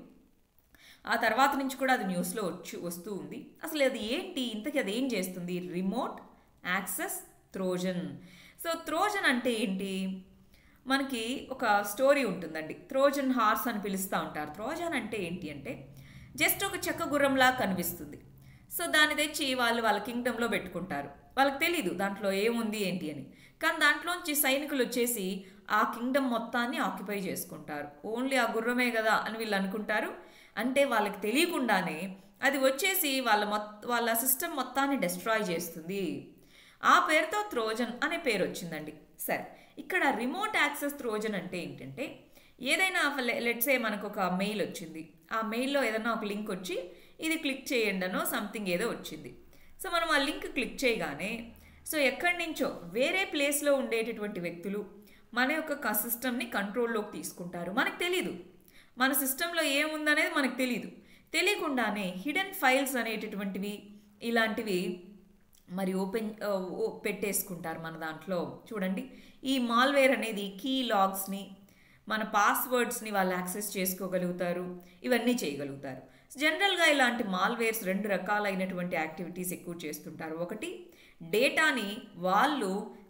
ఆ తర్వాత నుంచి కూడా అది న్యూస్లో వచ్చి వస్తూ ఉంది అసలు అది ఏంటి ఇంతకీ అది ఏం చేస్తుంది remote access trojan so trojan అంటే ఏంటి మనకి ఒక స్టోరీ ఉంటుందండి త్రోజన్ హార్స్ అని పిలుస్తూ ఉంటారు త్రోజన్ అంటే ఏంటి అంటే జస్ట్ ఒక చెక్క గుర్రంలా కనిపిస్తుంది సో దాన్ని తెచ్చి వాళ్ళు వాళ్ళ కింగ్డమ్లో పెట్టుకుంటారు వాళ్ళకి తెలీదు దాంట్లో ఏముంది ఏంటి అని కానీ దాంట్లోంచి సైనికులు వచ్చేసి ఆ కింగ్డమ్ మొత్తాన్ని ఆక్యుపై చేసుకుంటారు ఓన్లీ ఆ గుర్రమే కదా అని వీళ్ళు అనుకుంటారు అంటే వాళ్ళకి తెలియకుండానే అది వచ్చేసి వాళ్ళ మొత్త వాళ్ళ సిస్టమ్ మొత్తాన్ని డెస్ట్రాయ్ చేస్తుంది ఆ పేరుతో త్రోజన్ అనే పేరు వచ్చిందండి సరే ఇక్కడ రిమోట్ యాక్సెస్ త్రోజన్ అంటే ఏంటంటే ఏదైనా లెట్సే మనకు ఒక మెయిల్ వచ్చింది ఆ మెయిల్లో ఏదైనా ఒక లింక్ వచ్చి ఇది క్లిక్ చేయండి అనో సంథింగ్ ఏదో వచ్చింది సో మనం ఆ లింక్ క్లిక్ చేయగానే సో ఎక్కడి నుంచో వేరే ప్లేస్లో ఉండేటటువంటి వ్యక్తులు మన యొక్క సిస్టమ్ని కంట్రోల్లోకి తీసుకుంటారు మనకు తెలీదు మన సిస్టంలో ఏముందనేది మనకు తెలీదు తెలియకుండానే హిడెన్ ఫైల్స్ అనేటటువంటివి ఇలాంటివి మరి ఓపెన్ పెట్టేసుకుంటారు మన దాంట్లో చూడండి ఈ మాల్వేర్ అనేది కీ లాగ్స్ని మన పాస్వర్డ్స్ని వాళ్ళు యాక్సెస్ చేసుకోగలుగుతారు ఇవన్నీ చేయగలుగుతారు జనరల్గా ఇలాంటి మాల్వేర్స్ రెండు రకాలైనటువంటి యాక్టివిటీస్ ఎక్కువ చేస్తుంటారు ఒకటి డేటాని వాళ్ళు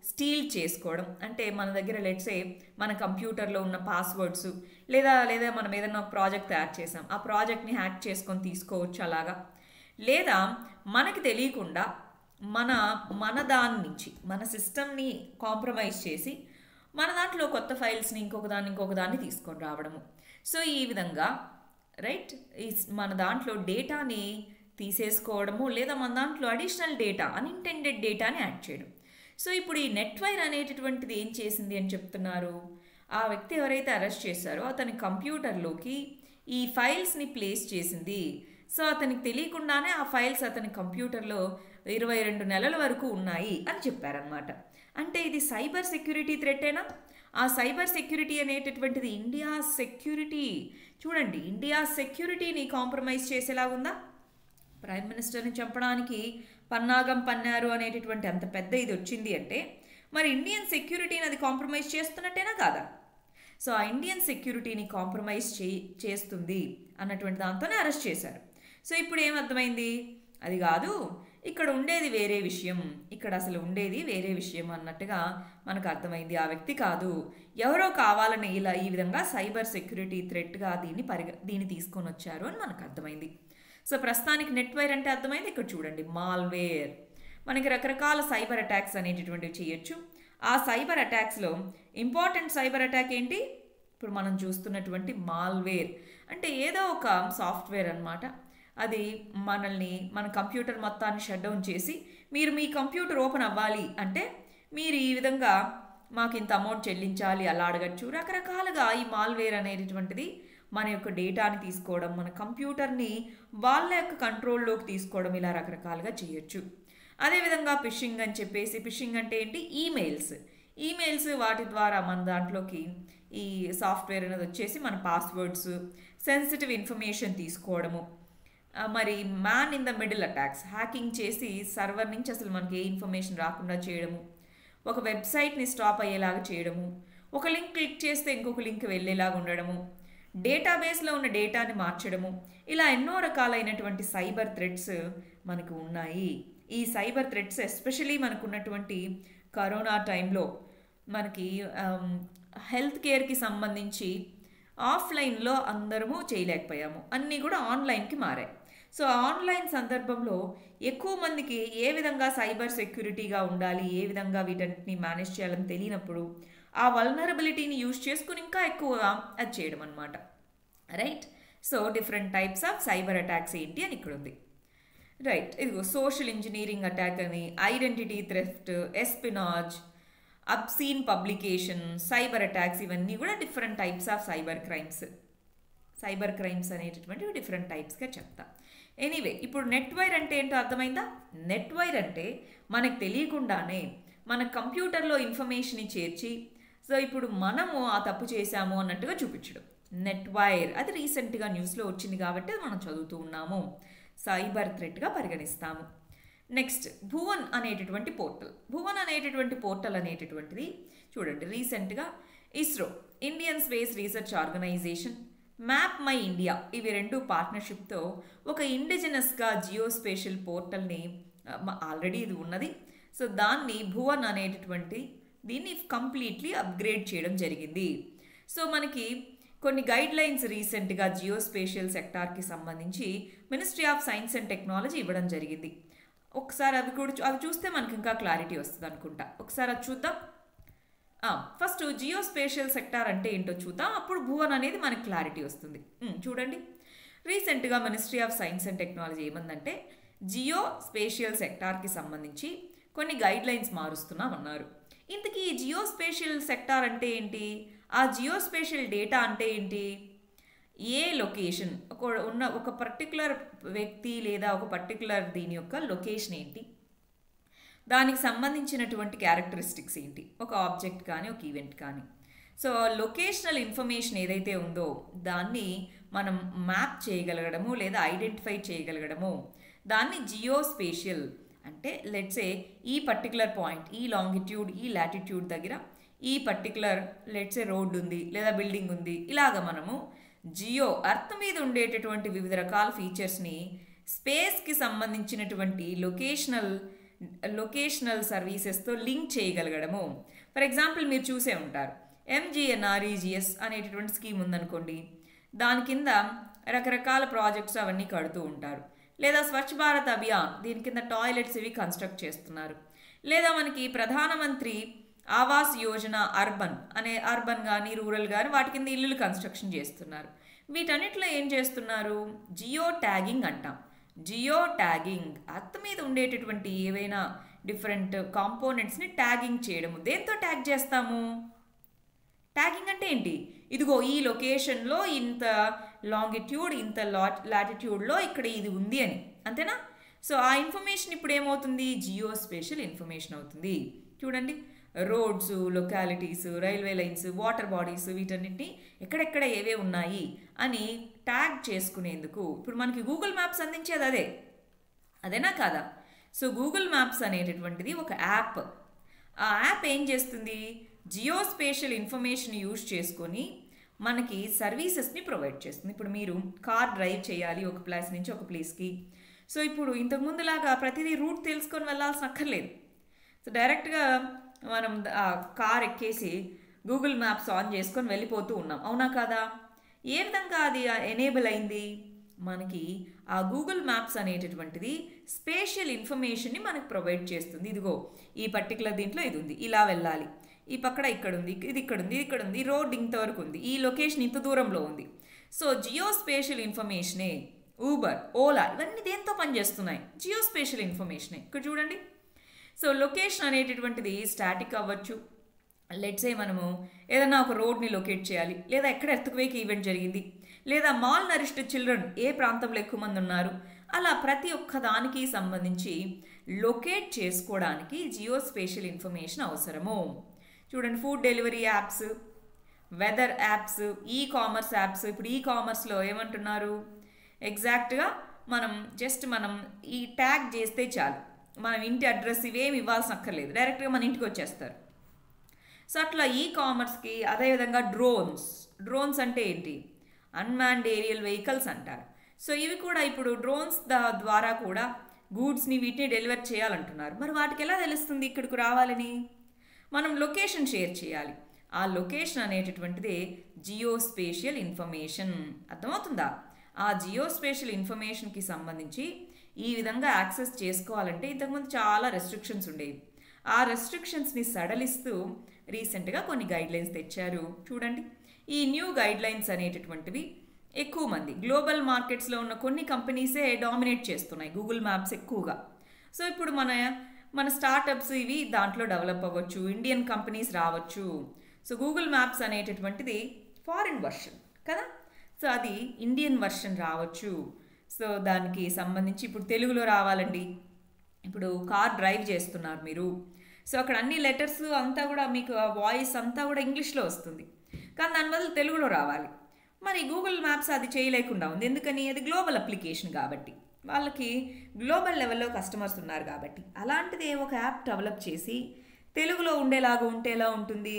స్టీల్ చేసుకోవడం అంటే మన దగ్గర లెట్సే మన కంప్యూటర్లో ఉన్న పాస్వర్డ్స్ లేదా లేదా మనం ఏదైనా ఒక ప్రాజెక్ట్ తయారు చేసాం ఆ ప్రాజెక్ట్ని హ్యాక్ చేసుకొని తీసుకోవచ్చు అలాగా లేదా మనకి తెలియకుండా మన మన దాని నుంచి మన సిస్టమ్ని కాంప్రమైజ్ చేసి మన దాంట్లో కొత్త ఫైల్స్ని ఇంకొక దాన్ని ఇంకొక దాన్ని తీసుకొని రావడము సో ఈ విధంగా రైట్ ఈ మన దాంట్లో డేటాని తీసేసుకోవడము లేదా మన దాంట్లో అడిషనల్ డేటా అన్ఇంటెండెడ్ డేటాని యాడ్ చేయడం సో ఇప్పుడు ఈ నెట్వైర్ అనేటటువంటిది ఏం చేసింది అని చెప్తున్నారు ఆ వ్యక్తి ఎవరైతే అరెస్ట్ చేశారో అతని కంప్యూటర్లోకి ఈ ఫైల్స్ని ప్లేస్ చేసింది సో అతనికి తెలియకుండానే ఆ ఫైల్స్ అతని కంప్యూటర్లో ఇరవై రెండు నెలల వరకు ఉన్నాయి అని చెప్పారనమాట అంటే ఇది సైబర్ సెక్యూరిటీ థ్రెట్టేనా ఆ సైబర్ సెక్యూరిటీ అనేటటువంటిది ఇండియా సెక్యూరిటీ చూడండి ఇండియా సెక్యూరిటీని కాంప్రమైజ్ చేసేలా ఉందా ప్రైమ్ మినిస్టర్ని చంపడానికి పన్నాగం పన్నారు అనేటటువంటి అంత పెద్ద ఇది వచ్చింది అంటే మరి ఇండియన్ సెక్యూరిటీని అది కాంప్రమైజ్ చేస్తున్నట్టేనా కాదా సో ఆ ఇండియన్ సెక్యూరిటీని కాంప్రమైజ్ చే చేస్తుంది అన్నటువంటి దాంతోనే అరెస్ట్ చేశారు సో ఇప్పుడు ఏమర్థమైంది అది కాదు ఇక్కడ ఉండేది వేరే విషయం ఇక్కడ అసలు ఉండేది వేరే విషయం అన్నట్టుగా మనకు అర్థమైంది ఆ వ్యక్తి కాదు ఎవరో కావాలని ఇలా ఈ విధంగా సైబర్ సెక్యూరిటీ థ్రెట్గా దీన్ని పరిగ దీన్ని తీసుకొని వచ్చారు అని మనకు అర్థమైంది సో ప్రస్తుతానికి నెట్వైర్ అంటే అర్థమైంది ఇక్కడ చూడండి మాల్వేర్ మనకి రకరకాల సైబర్ అటాక్స్ అనేటటువంటివి చేయొచ్చు ఆ సైబర్ అటాక్స్లో ఇంపార్టెంట్ సైబర్ అటాక్ ఏంటి ఇప్పుడు మనం చూస్తున్నటువంటి మాల్వేర్ అంటే ఏదో ఒక సాఫ్ట్వేర్ అనమాట అది మనల్ని మన కంప్యూటర్ మొత్తాన్ని షట్ డౌన్ చేసి మీరు మీ కంప్యూటర్ ఓపెన్ అవ్వాలి అంటే మీరు ఈ విధంగా మాకు ఇంత అమౌంట్ చెల్లించాలి అలా అడగచ్చు రకరకాలుగా ఈ మాల్వేర్ అనేటటువంటిది మన యొక్క డేటాని తీసుకోవడం మన కంప్యూటర్ని వాళ్ళ యొక్క కంట్రోల్లోకి తీసుకోవడం ఇలా రకరకాలుగా చేయొచ్చు అదేవిధంగా ఫిషింగ్ అని చెప్పేసి ఫిషింగ్ అంటే ఏంటి ఈమెయిల్స్ ఈమెయిల్స్ వాటి ద్వారా మన దాంట్లోకి ఈ సాఫ్ట్వేర్ అనేది వచ్చేసి మన పాస్వర్డ్స్ సెన్సిటివ్ ఇన్ఫర్మేషన్ తీసుకోవడము మరి man in the middle attacks hacking చేసి సర్వర్ నుంచి అసలు మనకి ఏ ఇన్ఫర్మేషన్ రాకుండా చేయడము ఒక వెబ్సైట్ని స్టాప్ అయ్యేలాగా చేయడము ఒక లింక్ క్లిక్ చేస్తే ఇంకొక లింక్ వెళ్ళేలాగా ఉండడము డేటాబేస్లో ఉన్న డేటాని మార్చడము ఇలా ఎన్నో రకాలైనటువంటి సైబర్ థ్రెడ్స్ మనకు ఉన్నాయి ఈ సైబర్ థ్రెడ్స్ ఎస్పెషలీ మనకు ఉన్నటువంటి కరోనా టైంలో మనకి హెల్త్ కేర్కి సంబంధించి ఆఫ్లైన్లో అందరము చేయలేకపోయాము అన్నీ కూడా ఆన్లైన్కి మారాయి సో ఆన్లైన్ సందర్భంలో ఎక్కువ మందికి ఏ విధంగా సైబర్ సెక్యూరిటీగా ఉండాలి ఏ విధంగా వీటన్నిటిని మేనేజ్ చేయాలని తెలియనప్పుడు ఆ వల్నరబిలిటీని యూజ్ చేసుకుని ఇంకా ఎక్కువగా అది చేయడం అనమాట right so different types of cyber attacks ఏంటి అని ఇక్కడ ఉంది రైట్ ఇదిగో సోషల్ ఇంజనీరింగ్ అటాక్ అని identity theft espionage obscene publication cyber attacks ఇవన్నీ కూడా different types of cyber crimes cyber crimes అనేటటువంటివి డిఫరెంట్ టైప్స్గా చెప్తా ఎనీవే ఇప్పుడు నెట్వైర్ అంటే ఏంటో అర్థమైందా నెట్వైర్ అంటే మనకు తెలియకుండానే మన కంప్యూటర్లో ఇన్ఫర్మేషన్ని చేర్చి సో ఇప్పుడు మనము ఆ తప్పు చేశాము అన్నట్టుగా చూపించడం నెట్వైర్ అది రీసెంట్గా న్యూస్లో వచ్చింది కాబట్టి అది మనం చదువుతూ ఉన్నాము సైబర్ థ్రెట్గా పరిగణిస్తాము నెక్స్ట్ భువన్ అనేటటువంటి పోర్టల్ భువన్ అనేటటువంటి పోర్టల్ అనేటటువంటిది చూడండి రీసెంట్గా ISRO Indian space research organisation map my MapmyIndia ఇవి రెండు పార్ట్నర్షిప్తో ఒక ఇండిజినస్గా జియో స్పేషల్ పోర్టల్ని ఆల్రెడీ ఇది ఉన్నది సో దాన్ని భువన్ అనేటటువంటి దీన్ని కంప్లీట్లీ అప్గ్రేడ్ చేయడం జరిగింది సో మనకి కొన్ని గైడ్ లైన్స్ రీసెంట్గా జియో స్పేషియల్ సెక్టార్కి సంబంధించి ministry of science and technology ఇవ్వడం జరిగింది ఒకసారి అవి కూడా అవి చూస్తే మనకి ఇంకా క్లారిటీ వస్తుంది అనుకుంటా ఒకసారి అది చూద్దాం ఫస్ట్ జియో స్పేషియల్ సెక్టార్ అంటే ఏంటో చూద్దాం అప్పుడు భువన్ అనేది మనకి క్లారిటీ వస్తుంది చూడండి రీసెంట్గా ministry of science and technology ఏమందంటే జియో స్పేషియల్ సెక్టార్కి సంబంధించి కొన్ని గైడ్ లైన్స్ మారుస్తున్నామన్నారు ఇంతకీ ఈ జియో స్పేషియల్ సెక్టార్ అంటే ఏంటి ఆ జియో స్పేషియల్ డేటా అంటే ఏంటి ఏ లొకేషన్ ఒక ఉన్న ఒక పర్టికులర్ వ్యక్తి లేదా ఒక పర్టికులర్ దీని యొక్క లొకేషన్ ఏంటి దానికి సంబంధించినటువంటి క్యారెక్టరిస్టిక్స్ ఏంటి ఒక ఆబ్జెక్ట్ కానీ ఒక ఈవెంట్ కానీ సో లొకేషనల్ ఇన్ఫర్మేషన్ ఏదైతే ఉందో దాన్ని మనం మ్యాప్ చేయగలగడము లేదా ఐడెంటిఫై చేయగలగడము దాన్ని జియో స్పేషియల్ అంటే లెట్సే ఈ పర్టికులర్ పాయింట్ ఈ లాంగిట్యూడ్ ఈ లాటిట్యూడ్ దగ్గర ఈ పర్టికులర్ లెట్సే రోడ్ ఉంది లేదా బిల్డింగ్ ఉంది ఇలాగ మనము జియో అర్త్ మీద ఉండేటటువంటి వివిధ రకాల ఫీచర్స్ని స్పేస్కి సంబంధించినటువంటి లొకేషనల్ లొకేషనల్ సర్వీసెస్తో లింక్ చేయగలగడము ఫర్ ఎగ్జాంపుల్ మీరు చూసే ఉంటారు ఎంజిఎన్ఆర్ఈజిఎస్ అనేటటువంటి స్కీమ్ ఉందనుకోండి దాని కింద రకరకాల ప్రాజెక్ట్స్ అవన్నీ కడుతూ ఉంటారు లేదా స్వచ్ఛ భారత్ అభియాన్ దీని కింద టాయిలెట్స్ ఇవి కన్స్ట్రక్ట్ చేస్తున్నారు లేదా మనకి ప్రధానమంత్రి ఆవాస్ యోజన అర్బన్ అనే అర్బన్ కానీ రూరల్ కానీ వాటి కింద ఇల్లులు కన్స్ట్రక్షన్ చేస్తున్నారు వీటన్నిటిలో ఏం చేస్తున్నారు జియో ట్యాగింగ్ అంటాం జియో ట్యాగింగ్ అత్త మీద ఉండేటటువంటి ఏవైనా డిఫరెంట్ కాంపోనెంట్స్ని ట్యాగింగ్ చేయడము దేంతో ట్యాగ్ చేస్తాము ట్యాగింగ్ అంటే ఏంటి ఇదిగో ఈ లొకేషన్లో ఇంత లాంగిట్యూడ్ ఇంత లాట్ లాటిట్యూడ్లో ఇక్కడ ఇది ఉంది అని అంతేనా సో ఆ ఇన్ఫర్మేషన్ ఇప్పుడు ఏమవుతుంది జియో స్పేషల్ ఇన్ఫర్మేషన్ అవుతుంది చూడండి roads localities railway lines water bodies వీటన్నిటిని ఎక్కడెక్కడ ఏవే ఉన్నాయి అని ట్యాగ్ చేసుకునేందుకు ఇప్పుడు మనకి గూగుల్ మ్యాప్స్ అందించేది అదే అదేనా కాదా సో గూగుల్ మ్యాప్స్ అనేటటువంటిది ఒక యాప్ ఆ యాప్ ఏం చేస్తుంది జియో స్పేషల్ ఇన్ఫర్మేషన్ యూజ్ చేసుకొని మనకి సర్వీసెస్ని ప్రొవైడ్ చేస్తుంది ఇప్పుడు మీరు కార్ డ్రైవ్ చేయాలి ఒక ప్లేస్ నుంచి ఒక ప్లేస్కి సో ఇప్పుడు ఇంతకుముందులాగా ప్రతిదీ రూట్ తెలుసుకొని వెళ్ళాల్సిన అక్కర్లేదు సో డైరెక్ట్గా మనం ఆ కార్ ఎక్కేసి గూగుల్ మ్యాప్స్ ఆన్ చేసుకొని వెళ్ళిపోతూ ఉన్నాం అవునా కాదా ఏ విధంగా అది ఎనేబుల్ అయింది మనకి ఆ గూగుల్ మ్యాప్స్ అనేటటువంటిది స్పేషియల్ ఇన్ఫర్మేషన్ని మనకు ప్రొవైడ్ చేస్తుంది ఇదిగో ఈ పర్టికులర్ దీంట్లో ఇది ఉంది ఇలా వెళ్ళాలి ఈ పక్కన ఇక్కడ ఉంది ఇది ఇక్కడ ఉంది ఇది ఇక్కడ ఉంది రోడ్ ఇంతవరకు ఉంది ఈ లొకేషన్ ఇంత దూరంలో ఉంది సో జియో స్పేషియల్ ఇన్ఫర్మేషనే ఊబర్ ఓలా ఇవన్నీ దేంతో పనిచేస్తున్నాయి జియో స్పేషియల్ ఇన్ఫర్మేషనే ఇక్కడ చూడండి సో లొకేషన్ అనేటటువంటిది స్టాటిక్ అవ్వచ్చు లెట్సే మనము ఏదైనా ఒక రోడ్ని లొకేట్ చేయాలి లేదా ఎక్కడ ఎర్త్క్వేక్ ఈవెంట్ జరిగింది లేదా మాల్ నరిష్డ్ చిల్డ్రన్ ఏ ప్రాంతంలో ఎక్కువ మంది ఉన్నారు అలా ప్రతి ఒక్క దానికి సంబంధించి లొకేట్ చేసుకోవడానికి జియో స్పేషియల్ ఇన్ఫర్మేషన్ అవసరము చూడండి food delivery apps weather apps ecommerce apps ఇప్పుడు ఈ కామర్స్లో ఏమంటున్నారు ఎగ్జాక్ట్గా మనం జస్ట్ మనం ఈ ట్యాగ్ చేస్తే చాలు మనం ఇంటి అడ్రస్ ఇవేమి ఇవ్వాల్సిన అక్కర్లేదు డైరెక్ట్గా మన ఇంటికి వచ్చేస్తారు సో అట్లా ఈ కామర్స్కి అదేవిధంగా డ్రోన్స్ డ్రోన్స్ అంటే ఏంటి అన్మాన్డ్ ఏరియల్ వెహికల్స్ అంటారు సో ఇవి కూడా ఇప్పుడు డ్రోన్స్ ద్వారా కూడా గూడ్స్ని వీటిని డెలివర్ చేయాలంటున్నారు మరి వాటికి ఎలా తెలుస్తుంది ఇక్కడికి రావాలని మనం లొకేషన్ షేర్ చేయాలి ఆ లొకేషన్ అనేటటువంటిదే జియో స్పేషియల్ ఇన్ఫర్మేషన్ అర్థమవుతుందా ఆ జియో స్పేషియల్ ఇన్ఫర్మేషన్కి సంబంధించి ఈ విధంగా యాక్సెస్ చేసుకోవాలంటే ఇంతకుముందు చాలా రెస్ట్రిక్షన్స్ ఉండేవి ఆ రెస్ట్రిక్షన్స్ని సడలిస్తూ రీసెంట్గా కొన్ని గైడ్లైన్స్ తెచ్చారు చూడండి ఈ న్యూ గైడ్లైన్స్ అనేటటువంటివి ఎక్కువ మంది గ్లోబల్ మార్కెట్స్లో ఉన్న కొన్ని కంపెనీసే డామినేట్ చేస్తున్నాయి గూగుల్ మ్యాప్స్ ఎక్కువగా సో ఇప్పుడు మన మన స్టార్టప్స్ ఇవి దాంట్లో డెవలప్ అవ్వచ్చు ఇండియన్ కంపెనీస్ రావచ్చు సో గూగుల్ మ్యాప్స్ అనేటటువంటిది ఫారిన్ వర్షన్ కదా సో అది ఇండియన్ వర్షన్ రావచ్చు సో దానికి సంబంధించి ఇప్పుడు తెలుగులో రావాలండి ఇప్పుడు కార్ డ్రైవ్ చేస్తున్నారు మీరు సో అక్కడ అన్ని లెటర్స్ అంతా కూడా మీకు వాయిస్ అంతా కూడా ఇంగ్లీష్లో వస్తుంది కానీ దాని బదులు తెలుగులో రావాలి మరి గూగుల్ మ్యాప్స్ అది చేయలేకుండా ఉంది ఎందుకని అది గ్లోబల్ అప్లికేషన్ కాబట్టి వాళ్ళకి గ్లోబల్ లెవెల్లో కస్టమర్స్ ఉన్నారు కాబట్టి అలాంటిది ఒక యాప్ డెవలప్ చేసి తెలుగులో ఉండేలాగా ఉంటే ఎలా ఉంటుంది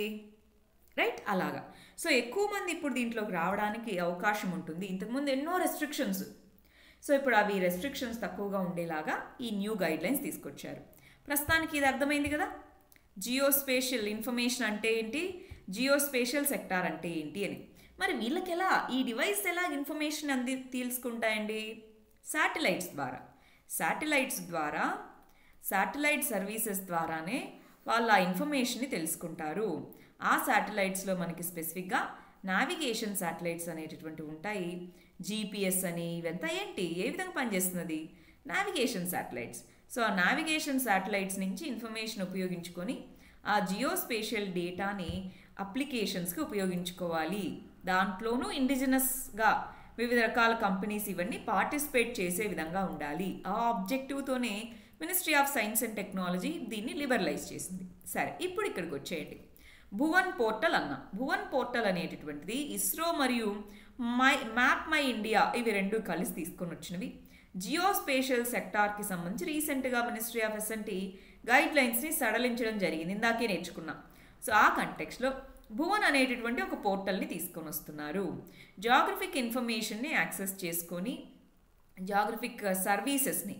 రైట్ అలాగా సో ఎక్కువ మంది ఇప్పుడు దీంట్లోకి రావడానికి అవకాశం ఉంటుంది ఇంతకుముందు ఎన్నో రెస్ట్రిక్షన్స్ సో ఇప్పుడు అవి రెస్ట్రిక్షన్స్ తక్కువగా ఉండేలాగా ఈ న్యూ గైడ్లైన్స్ తీసుకొచ్చారు ప్రస్తుతానికి ఇది అర్థమైంది కదా జియో స్పేషియల్ ఇన్ఫర్మేషన్ అంటే ఏంటి జియో స్పేషియల్ సెక్టార్ అంటే ఏంటి అని మరి వీళ్ళకి ఎలా ఈ డివైస్ ఎలా ఇన్ఫర్మేషన్ అంది తీసుకుంటాయండి శాటిలైట్స్ ద్వారా శాటిలైట్స్ ద్వారా శాటిలైట్ సర్వీసెస్ ద్వారానే వాళ్ళు ఆ ఇన్ఫర్మేషన్ని తెలుసుకుంటారు ఆ శాటిలైట్స్లో మనకి స్పెసిఫిక్గా నావిగేషన్ శాటిలైట్స్ అనేటటువంటి ఉంటాయి జీపీఎస్ అని ఇవంతా ఏంటి ఏ విధంగా పనిచేస్తున్నది నావిగేషన్ శాటిలైట్స్ సో ఆ నావిగేషన్ శాటిలైట్స్ నుంచి ఇన్ఫర్మేషన్ ఉపయోగించుకొని ఆ జియోస్పేషియల్ డేటాని అప్లికేషన్స్కి ఉపయోగించుకోవాలి దాంట్లోనూ ఇండిజినస్గా వివిధ రకాల కంపెనీస్ ఇవన్నీ పార్టిసిపేట్ చేసే విధంగా ఉండాలి ఆ ఆబ్జెక్టివ్తోనే ministry of science and technology దీన్ని లిబరలైజ్ చేసింది సరే ఇప్పుడు ఇక్కడికి వచ్చేయండి భువన్ పోర్టల్ అన్న భువన్ పోర్టల్ అనేటటువంటిది ఇస్రో మరియు మై మ్యాప్ మై ఇండియా ఇవి రెండు కలిసి తీసుకొని వచ్చినవి జియో స్పేషియల్ సెక్టార్కి సంబంధించి రీసెంట్గా మినిస్ట్రీ ఆఫ్ ఎస్ఎన్టీ గైడ్ లైన్స్ని సడలించడం జరిగింది ఇందాకే నేర్చుకున్నాం సో ఆ కంటెక్స్లో భువన్ అనేటటువంటి ఒక పోర్టల్ని తీసుకొని వస్తున్నారు జాగ్రఫిక్ ఇన్ఫర్మేషన్ని యాక్సెస్ చేసుకొని జాగ్రఫిక్ సర్వీసెస్ని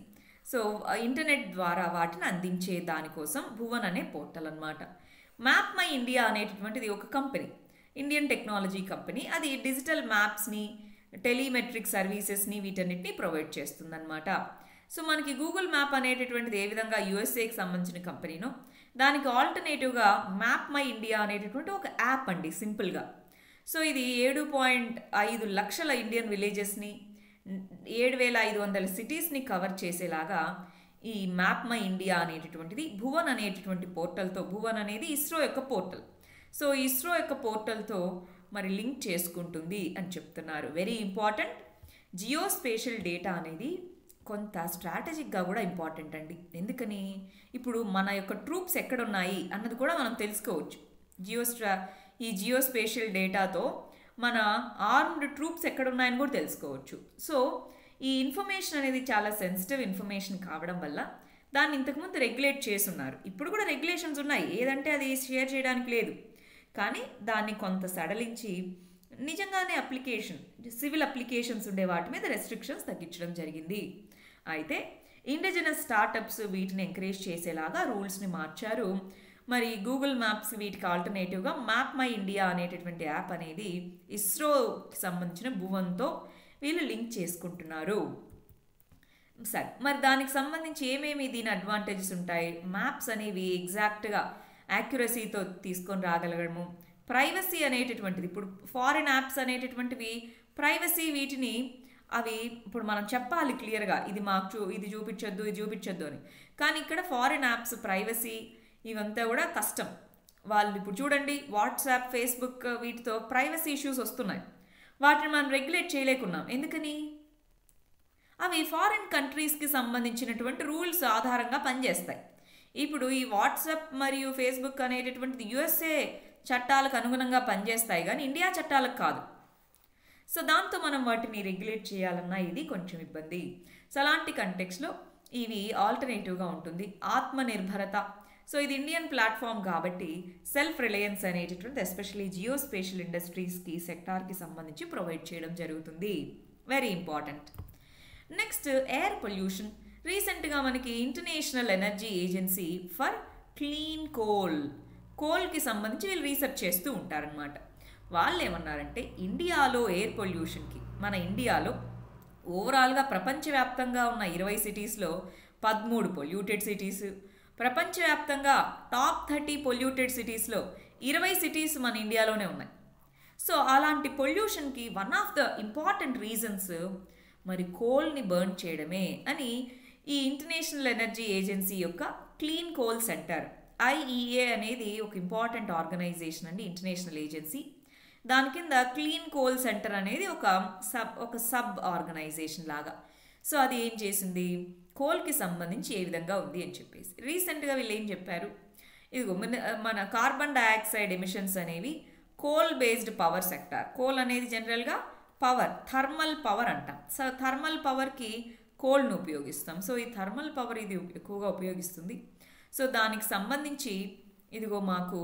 సో ఇంటర్నెట్ ద్వారా వాటిని అందించే దానికోసం భువన్ అనే పోర్టల్ అనమాట మ్యాప్ మై ఇండియా అనేటటువంటిది ఒక కంపెనీ ఇండియన్ టెక్నాలజీ కంపెనీ అది డిజిటల్ మ్యాప్స్ని టెలిమెట్రిక్ సర్వీసెస్ని వీటన్నిటిని ప్రొవైడ్ చేస్తుందన్నమాట సో మనకి గూగుల్ మ్యాప్ అనేటటువంటిది ఏ విధంగా యుఎస్ఏకి సంబంధించిన కంపెనీనో దానికి ఆల్టర్నేటివ్గా మ్యాప్ మై ఇండియా అనేటటువంటి ఒక యాప్ అండి సింపుల్గా సో ఇది ఏడు పాయింట్ ఐదు లక్షల ఇండియన్ విలేజెస్ని ఏడు వేల ఐదు వందల సిటీస్ని కవర్ చేసేలాగా ఈ మ్యాప్ మై ఇండియా అనేటటువంటిది భువన్ అనేటటువంటి పోర్టల్తో భువన్ అనేది ఇస్రో యొక్క పోర్టల్ సో ఇస్రో యొక్క పోర్టల్తో మరి లింక్ చేసుకుంటుంది అని చెప్తున్నారు very important geospatial data అనేది కొంత స్ట్రాటజిక్గా కూడా ఇంపార్టెంట్ అండి ఎందుకని ఇప్పుడు మన యొక్క ట్రూప్స్ ఎక్కడున్నాయి అన్నది కూడా మనం తెలుసుకోవచ్చు జియో స్ట్రా ఈ జియో స్పేషియల్ డేటాతో మన ఆర్మ్డ్ ట్రూప్స్ ఎక్కడున్నాయని కూడా తెలుసుకోవచ్చు సో ఈ ఇన్ఫర్మేషన్ అనేది చాలా సెన్సిటివ్ ఇన్ఫర్మేషన్ కావడం వల్ల దాన్ని ఇంతకుముందు రెగ్యులేట్ చేస్తున్నారు ఇప్పుడు కూడా రెగ్యులేషన్స్ ఉన్నాయి ఏదంటే అది షేర్ చేయడానికి లేదు కానీ దాన్ని కొంత సడలించి నిజంగానే అప్లికేషన్ సివిల్ అప్లికేషన్స్ ఉండే వాటి మీద రెస్ట్రిక్షన్స్ తగ్గించడం జరిగింది అయితే ఇండిజినస్ స్టార్టప్స్ వీటిని ఎంకరేజ్ చేసేలాగా రూల్స్ని మార్చారు మరి గూగుల్ మ్యాప్స్ వీటికి ఆల్టర్నేటివ్గా మ్యాప్ మై ఇండియా అనేటటువంటి యాప్ అనేది ఇస్రోకి సంబంధించిన భువన్తో వీళ్ళు లింక్ చేసుకుంటున్నారు సరే మరి దానికి సంబంధించి ఏమేమి దీని అడ్వాంటేజెస్ ఉంటాయి మ్యాప్స్ అనేవి ఎగ్జాక్ట్గా యాక్యురసీతో తీసుకొని రాగలగడము ప్రైవసీ అనేటటువంటిది ఇప్పుడు ఫారిన్ యాప్స్ అనేటటువంటివి ప్రైవసీ వీటిని అవి ఇప్పుడు మనం చెప్పాలి క్లియర్గా ఇది మాకు చూ ఇది చూపించొద్దు ఇది చూపించొద్దు అని కానీ ఇక్కడ ఫారిన్ యాప్స్ ప్రైవసీ ఇవంతా కూడా కష్టం వాళ్ళు ఇప్పుడు చూడండి వాట్సాప్ ఫేస్బుక్ వీటితో ప్రైవసీ ఇష్యూస్ వస్తున్నాయి వాటిని మనం రెగ్యులేట్ చేయలేకున్నాం ఎందుకని అవి ఫారిన్ కంట్రీస్కి సంబంధించినటువంటి రూల్స్ ఆధారంగా పనిచేస్తాయి ఇప్పుడు ఈ వాట్సాప్ మరియు ఫేస్బుక్ అనేటటువంటిది యుఎస్ఏ చట్టాలకు అనుగుణంగా పనిచేస్తాయి కానీ ఇండియా చట్టాలకు కాదు సో దాంతో మనం వాటిని రెగ్యులేట్ చేయాలన్నా ఇది కొంచెం ఇబ్బంది సో అలాంటి కంటెక్స్లో ఇవి ఆల్టర్నేటివ్గా ఉంటుంది ఆత్మనిర్భరత సో ఇది ఇండియన్ ప్లాట్ఫామ్ కాబట్టి సెల్ఫ్ రిలయన్స్ అనేటటువంటి ఎస్పెషలీ జియో స్పేషల్ ఇండస్ట్రీస్కి సెక్టార్కి సంబంధించి ప్రొవైడ్ చేయడం జరుగుతుంది very important next air pollution రీసెంట్గా మనకి international energy agency for clean coal కోల్కి సంబంధించి వీళ్ళు రీసెర్చ్ చేస్తూ ఉంటారనమాట వాళ్ళు ఏమన్నారంటే ఇండియాలో ఎయిర్ పొల్యూషన్కి మన ఇండియాలో ఓవరాల్గా ప్రపంచవ్యాప్తంగా ఉన్న ఇరవై సిటీస్లో పదమూడు పొల్యూటెడ్ సిటీస్ ప్రపంచవ్యాప్తంగా టాప్ థర్టీ పొల్యూటెడ్ సిటీస్లో ఇరవై సిటీస్ మన ఇండియాలోనే ఉన్నాయి సో అలాంటి పొల్యూషన్కి one of the important reasons మరి కోల్ని బర్న్ చేయడమే అని ఈ ఇంటర్నేషనల్ ఎనర్జీ ఏజెన్సీ యొక్క క్లీన్ కోల్ సెంటర్ ఐఈఏ అనేది ఒక ఇంపార్టెంట్ ఆర్గనైజేషన్ అండి ఇంటర్నేషనల్ ఏజెన్సీ దాని కింద క్లీన్ కోల్ సెంటర్ అనేది ఒక సబ్ ఒక సబ్ ఆర్గనైజేషన్ లాగా సో అది ఏం చేసింది కోల్కి సంబంధించి ఏ విధంగా ఉంది అని చెప్పేసి రీసెంట్గా వీళ్ళు ఏం చెప్పారు ఇదిగో మన మన కార్బన్ డయాక్సైడ్ ఎమిషన్స్ అనేవి coal based power sector coal అనేది జనరల్గా పవర్ థర్మల్ పవర్ అంటాం సో థర్మల్ పవర్కి కోల్ను ఉపయోగిస్తాం సో ఈ థర్మల్ పవర్ ఇది ఎక్కువగా ఉపయోగిస్తుంది సో దానికి సంబంధించి ఇదిగో మాకు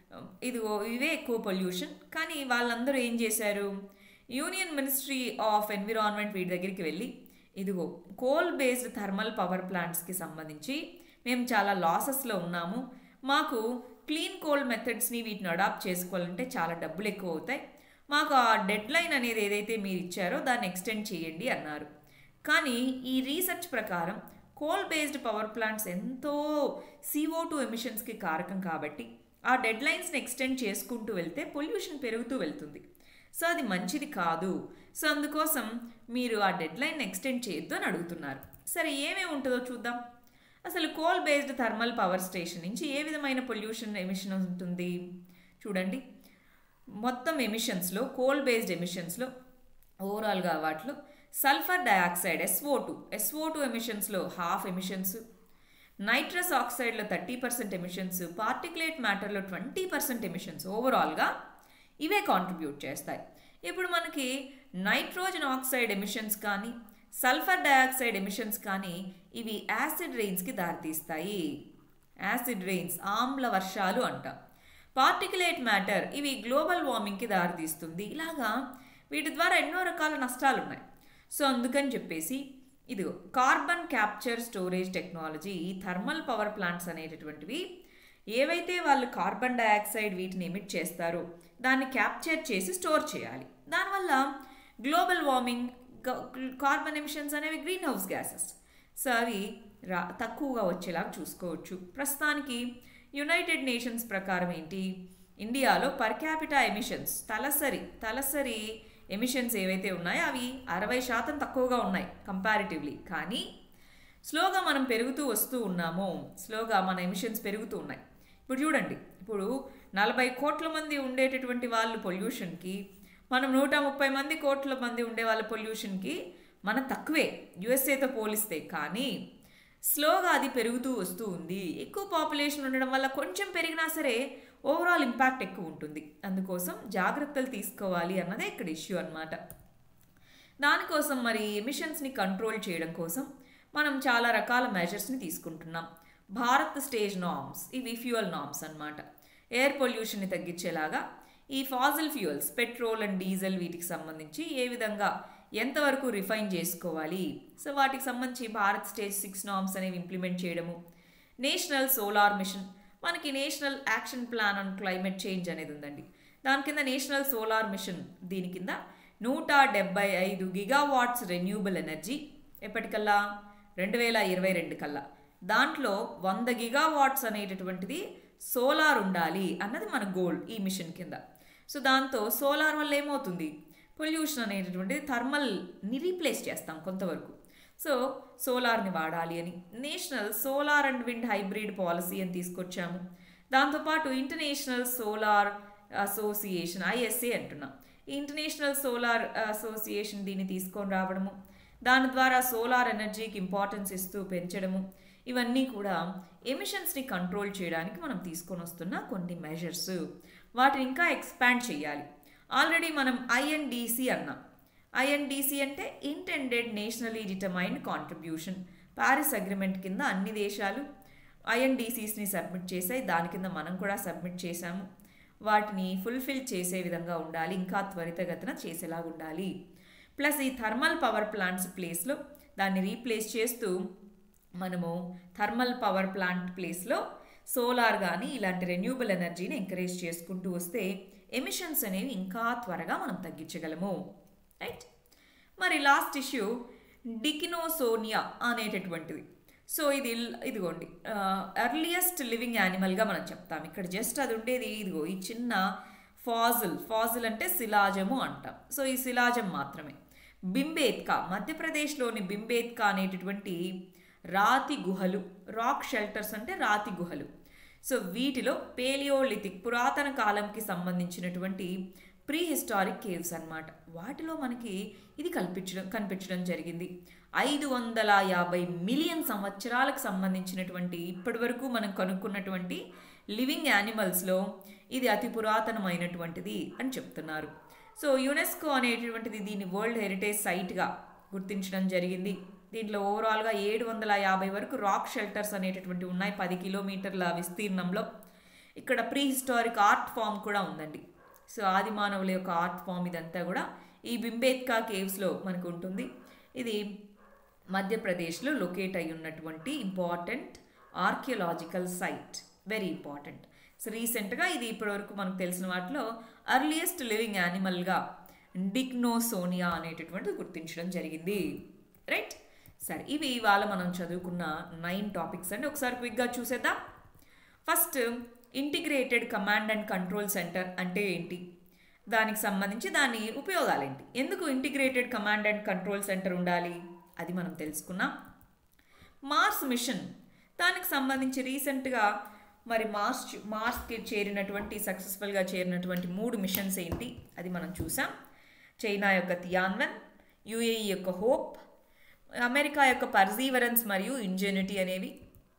ఇదిగో ఇవే ఎక్కువ పొల్యూషన్ కానీ వాళ్ళందరూ ఏం చేశారు యూనియన్ మినిస్ట్రీ ఆఫ్ ఎన్విరాన్మెంట్ వీటి దగ్గరికి వెళ్ళి ఇదిగో కోల్ బేస్డ్ థర్మల్ పవర్ ప్లాంట్స్కి సంబంధించి మేము చాలా లాసెస్లో ఉన్నాము మాకు క్లీన్ కోల్ మెథడ్స్ని వీటిని అడాప్ట్ చేసుకోవాలంటే చాలా డబ్బులు ఎక్కువ అవుతాయి మాకు ఆ డెడ్ లైన్ అనేది ఏదైతే మీరు ఇచ్చారో దాన్ని ఎక్స్టెండ్ చేయండి అన్నారు కానీ ఈ రీసెర్చ్ ప్రకారం కోల్ బేస్డ్ పవర్ ప్లాంట్స్ ఎంతో సిఓ టూ ఎమిషన్స్కి కారకం కాబట్టి ఆ డెడ్ లైన్స్ని ఎక్స్టెండ్ చేసుకుంటూ వెళ్తే పొల్యూషన్ పెరుగుతూ వెళ్తుంది సో అది మంచిది కాదు సో అందుకోసం మీరు ఆ డెడ్ లైన్ ఎక్స్టెండ్ చేయొద్దు అని అడుగుతున్నారు సరే ఏమేమి ఉంటుందో చూద్దాం అసలు coal based thermal power station నుంచి ఏ విధమైన పొల్యూషన్ ఎమిషన్ ఉంటుంది చూడండి మొత్తం ఎమిషన్స్లో కోల్ బేస్డ్ ఎమిషన్స్లో ఓవరాల్గా వాటిలో sulphur dioxide SO two SO two ఎమిషన్స్లో హాఫ్ ఎమిషన్స్ నైట్రస్ ఆక్సైడ్లో థర్టీ పర్సెంట్ ఎమిషన్స్ పార్టికులేట్ మ్యాటర్లో ట్వంటీ పర్సెంట్ ఎమిషన్స్ ఓవరాల్గా ఇవే కాంట్రిబ్యూట్ చేస్తాయి ఇప్పుడు మనకి నైట్రోజన్ ఆక్సైడ్ ఎమిషన్స్ కానీ సల్ఫర్ డయాక్సైడ్ ఎమిషన్స్ కానీ ఇవి యాసిడ్ రెయిన్స్కి దారితీస్తాయి యాసిడ్ రెయిన్స్ ఆమ్ల వర్షాలు అంటాం పార్టికులేట్ మ్యాటర్ ఇవి గ్లోబల్ వార్మింగ్కి దారితీస్తుంది ఇలాగా వీటి ద్వారా ఎన్నో రకాల నష్టాలు ఉన్నాయి సో అందుకని చెప్పేసి ఇదిగో కార్బన్ క్యాప్చర్ స్టోరేజ్ టెక్నాలజీ ఈ థర్మల్ పవర్ ప్లాంట్స్ అనేటటువంటివి ఏవైతే వాళ్ళు కార్బన్ డయాక్సైడ్ వీటిని ఎమిట్ చేస్తారో దాన్ని క్యాప్చర్ చేసి స్టోర్ చేయాలి దానివల్ల గ్లోబల్ వార్మింగ్ కార్బన్ ఎమిషన్స్ అనేవి గ్రీన్ హౌస్ గ్యాసెస్ సో అవి రా తక్కువగా వచ్చేలాగా చూసుకోవచ్చు ప్రస్తుతానికి యునైటెడ్ నేషన్స్ ప్రకారం ఏంటి ఇండియాలో పర్ క్యాపిటా ఎమిషన్స్ తలసరి తలసరి ఎమిషన్స్ ఏవైతే ఉన్నాయో అవి అరవై శాతం తక్కువగా ఉన్నాయి కంపారిటివ్లీ కానీ స్లోగా మనం పెరుగుతూ వస్తూ ఉన్నాము స్లోగా మన ఎమిషన్స్ పెరుగుతూ ఉన్నాయి ఇప్పుడు చూడండి ఇప్పుడు నలభై కోట్ల మంది ఉండేటటువంటి వాళ్ళు పొల్యూషన్కి మనం నూట ముప్పై మంది కోట్ల మంది ఉండే వాళ్ళ పొల్యూషన్కి మన తక్కువే యుఎస్ఏతో పోలిస్తే కానీ స్లోగా అది పెరుగుతూ వస్తూ ఉంది ఎక్కువ పాపులేషన్ ఉండడం వల్ల కొంచెం పెరిగినా సరే ఓవరాల్ ఇంపాక్ట్ ఎక్కువ ఉంటుంది అందుకోసం జాగ్రత్తలు తీసుకోవాలి అన్నదే ఇక్కడ ఇష్యూ అన్నమాట దానికోసం మరి ఎమిషన్స్ని కంట్రోల్ చేయడం కోసం మనం చాలా రకాల మెజర్స్ని తీసుకుంటున్నాం భారత్ స్టేజ్ నామ్స్ ఇవి ఫ్యూయల్ నామ్స్ అన్నమాట ఎయిర్ పొల్యూషన్ని తగ్గించేలాగా ఈ fossil fuels petrol and diesel వీటికి సంబంధించి ఏ విధంగా ఎంతవరకు రిఫైన్ చేసుకోవాలి సో వాటికి సంబంధించి భారత్ స్టేజ్ సిక్స్ నామ్స్ అనేవి ఇంప్లిమెంట్ చేయడము నేషనల్ సోలార్ మిషన్ మనకి national action plan on climate change అనేది ఉందండి దాని కింద నేషనల్ సోలార్ మిషన్ దీని కింద నూట డెబ్బై ఐదు గిగావాట్స్ రెన్యూబుల్ ఎనర్జీ ఎప్పటికల్లా రెండు వేల ఇరవై రెండు కల్లా దాంట్లో వంద గిగావాట్స్ అనేటటువంటిది సోలార్ ఉండాలి అన్నది మన గోల్ ఈ మిషన్ కింద సో దాంతో సోలార్ వల్ల ఏమవుతుంది పొల్యూషన్ అనేటటువంటిది థర్మల్ని రీప్లేస్ చేస్తాం కొంతవరకు సో సోలార్ని వాడాలి అని national solar and wind hybrid policy అని తీసుకొచ్చాము దాంతోపాటు ఇంటర్నేషనల్ సోలార్ అసోసియేషన్ ఐఎస్ఏ అంటున్నాం ఈ ఇంటర్నేషనల్ సోలార్ అసోసియేషన్ దీన్ని తీసుకొని రావడము దాని ద్వారా సోలార్ ఎనర్జీకి ఇంపార్టెన్స్ ఇస్తూ పెంచడము ఇవన్నీ కూడా ఎమిషన్స్ని కంట్రోల్ చేయడానికి మనం తీసుకొని వస్తున్న కొన్ని మెజర్స్ వాటిని ఇంకా ఎక్స్పాండ్ చేయాలి ఆల్రెడీ మనం ఐఎన్డిసి అన్నాం ఐఎన్డిసి అంటే intended nationally determined contribution Paris agreement కింద అన్ని దేశాలు ఐఎన్డిసిస్ని సబ్మిట్ చేసాయి దాని కింద మనం కూడా సబ్మిట్ చేశాము వాటిని ఫుల్ఫిల్ చేసే విధంగా ఉండాలి ఇంకా త్వరితగతిన చేసేలాగా ఉండాలి ప్లస్ ఈ థర్మల్ పవర్ ప్లాంట్స్ ప్లేస్లో దాన్ని రీప్లేస్ చేస్తూ మనము థర్మల్ పవర్ ప్లాంట్ ప్లేస్లో సోలార్ కానీ ఇలాంటి రెన్యూబుల్ ఎనర్జీని ఎంకరేజ్ చేసుకుంటూ వస్తే ఎమిషన్స్ అనేవి ఇంకా త్వరగా మనం తగ్గించగలము రైట్ మరి లాస్ట్ ఇష్యూ డికినోసోనియా అనేటటువంటిది సో ఇది ఇదిగోండి ఎర్లియస్ట్ లివింగ్ యానిమల్గా మనం చెప్తాం ఇక్కడ జస్ట్ అది ఉండేది ఇదిగో ఈ చిన్న ఫాజిల్ ఫాజిల్ అంటే శిలాజము అంటాం సో ఈ శిలాజం మాత్రమే బింబేత్కా మధ్యప్రదేశ్లోని బింబేత్కా అనేటటువంటి రాతి గుహలు రాక్ షెల్టర్స్ అంటే రాతి గుహలు సో వీటిలో పేలియోలిథిక్ పురాతన కాలంకి సంబంధించినటువంటి ప్రీ హిస్టారిక్ కేవ్స్ అన్నమాట వాటిలో మనకి ఇది కల్పించడం కనిపించడం జరిగింది ఐదు వందల యాభై మిలియన్ సంవత్సరాలకు సంబంధించినటువంటి ఇప్పటి వరకు మనం కనుక్కున్నటువంటి లివింగ్ యానిమల్స్లో ఇది అతి పురాతనమైనటువంటిది అని చెప్తున్నారు సో యునెస్కో అనేటటువంటిది దీన్ని వరల్డ్ హెరిటేజ్ సైట్గా గుర్తించడం జరిగింది దీంట్లో ఓవరాల్గా ఏడు వందల యాభై వరకు రాక్ షెల్టర్స్ అనేటటువంటి ఉన్నాయి పది కిలోమీటర్ల విస్తీర్ణంలో ఇక్కడ ప్రీ హిస్టారిక్ ఆర్ట్ ఫామ్ కూడా ఉందండి సో ఆది మానవుల యొక్క ఆర్ట్ ఫామ్ ఇదంతా కూడా ఈ బింబేత్కా కేవ్స్లో మనకు ఉంటుంది ఇది మధ్యప్రదేశ్లో లొకేట్ అయి ఉన్నటువంటి important archaeological site very important so రీసెంట్గా ఇది ఇప్పటివరకు మనకు తెలిసిన వాటిలో అర్లియస్ట్ లివింగ్ యానిమల్గా డిక్నోసోనియా అనేటటువంటిది గుర్తించడం జరిగింది రైట్ సరే ఇవి ఇవాళ మనం చదువుకున్న నైన్ టాపిక్స్ అండి ఒకసారి క్విక్గా చూసేద్దాం first integrated command and control centre అంటే ఏంటి దానికి సంబంధించి దాని ఉపయోగాలు ఏంటి ఎందుకు integrated command and control centre ఉండాలి అది మనం తెలుసుకున్నాం మార్స్ మిషన్ దానికి సంబంధించి రీసెంట్గా మరి మార్స్ మార్స్కి చేరినటువంటి సక్సెస్ఫుల్గా చేరినటువంటి మూడు మిషన్స్ ఏంటి అది మనం చూసాం చైనా యొక్క తియాన్వెన్ యుఏఈ యొక్క హోప్ అమెరికా యొక్క పర్జీవరెన్స్ మరియు ఇంజెనిటీ అనేవి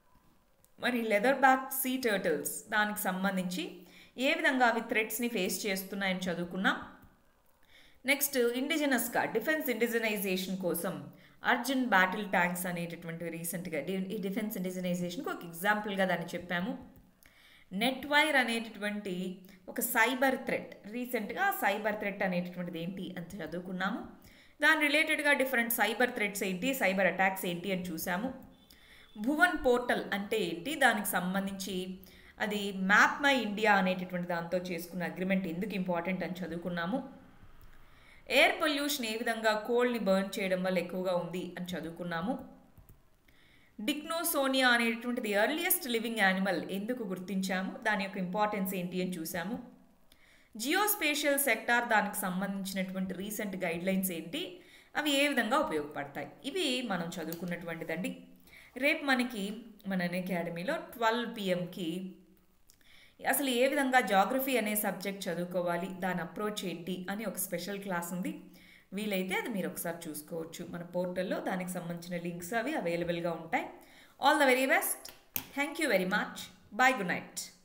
మరి లెదర్ బ్యాక్ సీ టర్టిల్స్ దానికి సంబంధించి ఏ విధంగా అవి థ్రెట్స్ని ఫేస్ చేస్తున్నాయని చదువుకున్నాం నెక్స్ట్ ఇండిజినస్గా డిఫెన్స్ ఇండిజినైజేషన్ కోసం అర్జున్ బ్యాటిల్ ట్యాంక్స్ అనేటటువంటి రీసెంట్గా ఈ డిఫెన్స్ ఇండిజినైజేషన్కి ఒక ఎగ్జాంపుల్గా దాన్ని చెప్పాము నెట్ వైర్ అనేటటువంటి ఒక సైబర్ థ్రెట్ రీసెంట్గా సైబర్ థ్రెట్ అనేటటువంటిది ఏంటి అని చదువుకున్నాము దాని రిలేటెడ్గా డిఫరెంట్ సైబర్ థ్రెడ్స్ ఏంటి సైబర్ అటాక్స్ ఏంటి అని చూసాము భువన్ పోర్టల్ అంటే ఏంటి దానికి సంబంధించి అది మ్యాప్ మై ఇండియా అనేటటువంటి దాంతో చేసుకున్న అగ్రిమెంట్ ఎందుకు ఇంపార్టెంట్ అని చదువుకున్నాము ఎయిర్ పొల్యూషన్ ఏ విధంగా కోల్ని బర్న్ చేయడం వల్ల ఎక్కువగా ఉంది అని చదువుకున్నాము డిక్నోసోనియా అనేటువంటిది ఎర్లియస్ట్ లివింగ్ యానిమల్ ఎందుకు గుర్తించాము దాని యొక్క ఇంపార్టెన్స్ ఏంటి అని చూసాము జియోస్పేషియల్ సెక్టార్ దానికి సంబంధించినటువంటి రీసెంట్ గైడ్లైన్స్ ఏంటి అవి ఏ విధంగా ఉపయోగపడతాయి ఇవి మనం చదువుకున్నటువంటిదండి రేపు మనకి మన అకాడమీలో ట్వెల్వ్ పిఎంకి అసలు ఏ విధంగా జాగ్రఫీ అనే సబ్జెక్ట్ చదువుకోవాలి దాని అప్రోచ్ ఏంటి అని ఒక స్పెషల్ క్లాస్ ఉంది వీలైతే అది మీరు ఒకసారి చూసుకోవచ్చు మన పోర్టల్లో దానికి సంబంధించిన లింక్స్ అవి అవైలబుల్గా ఉంటాయి all the very best thank you very much bye good night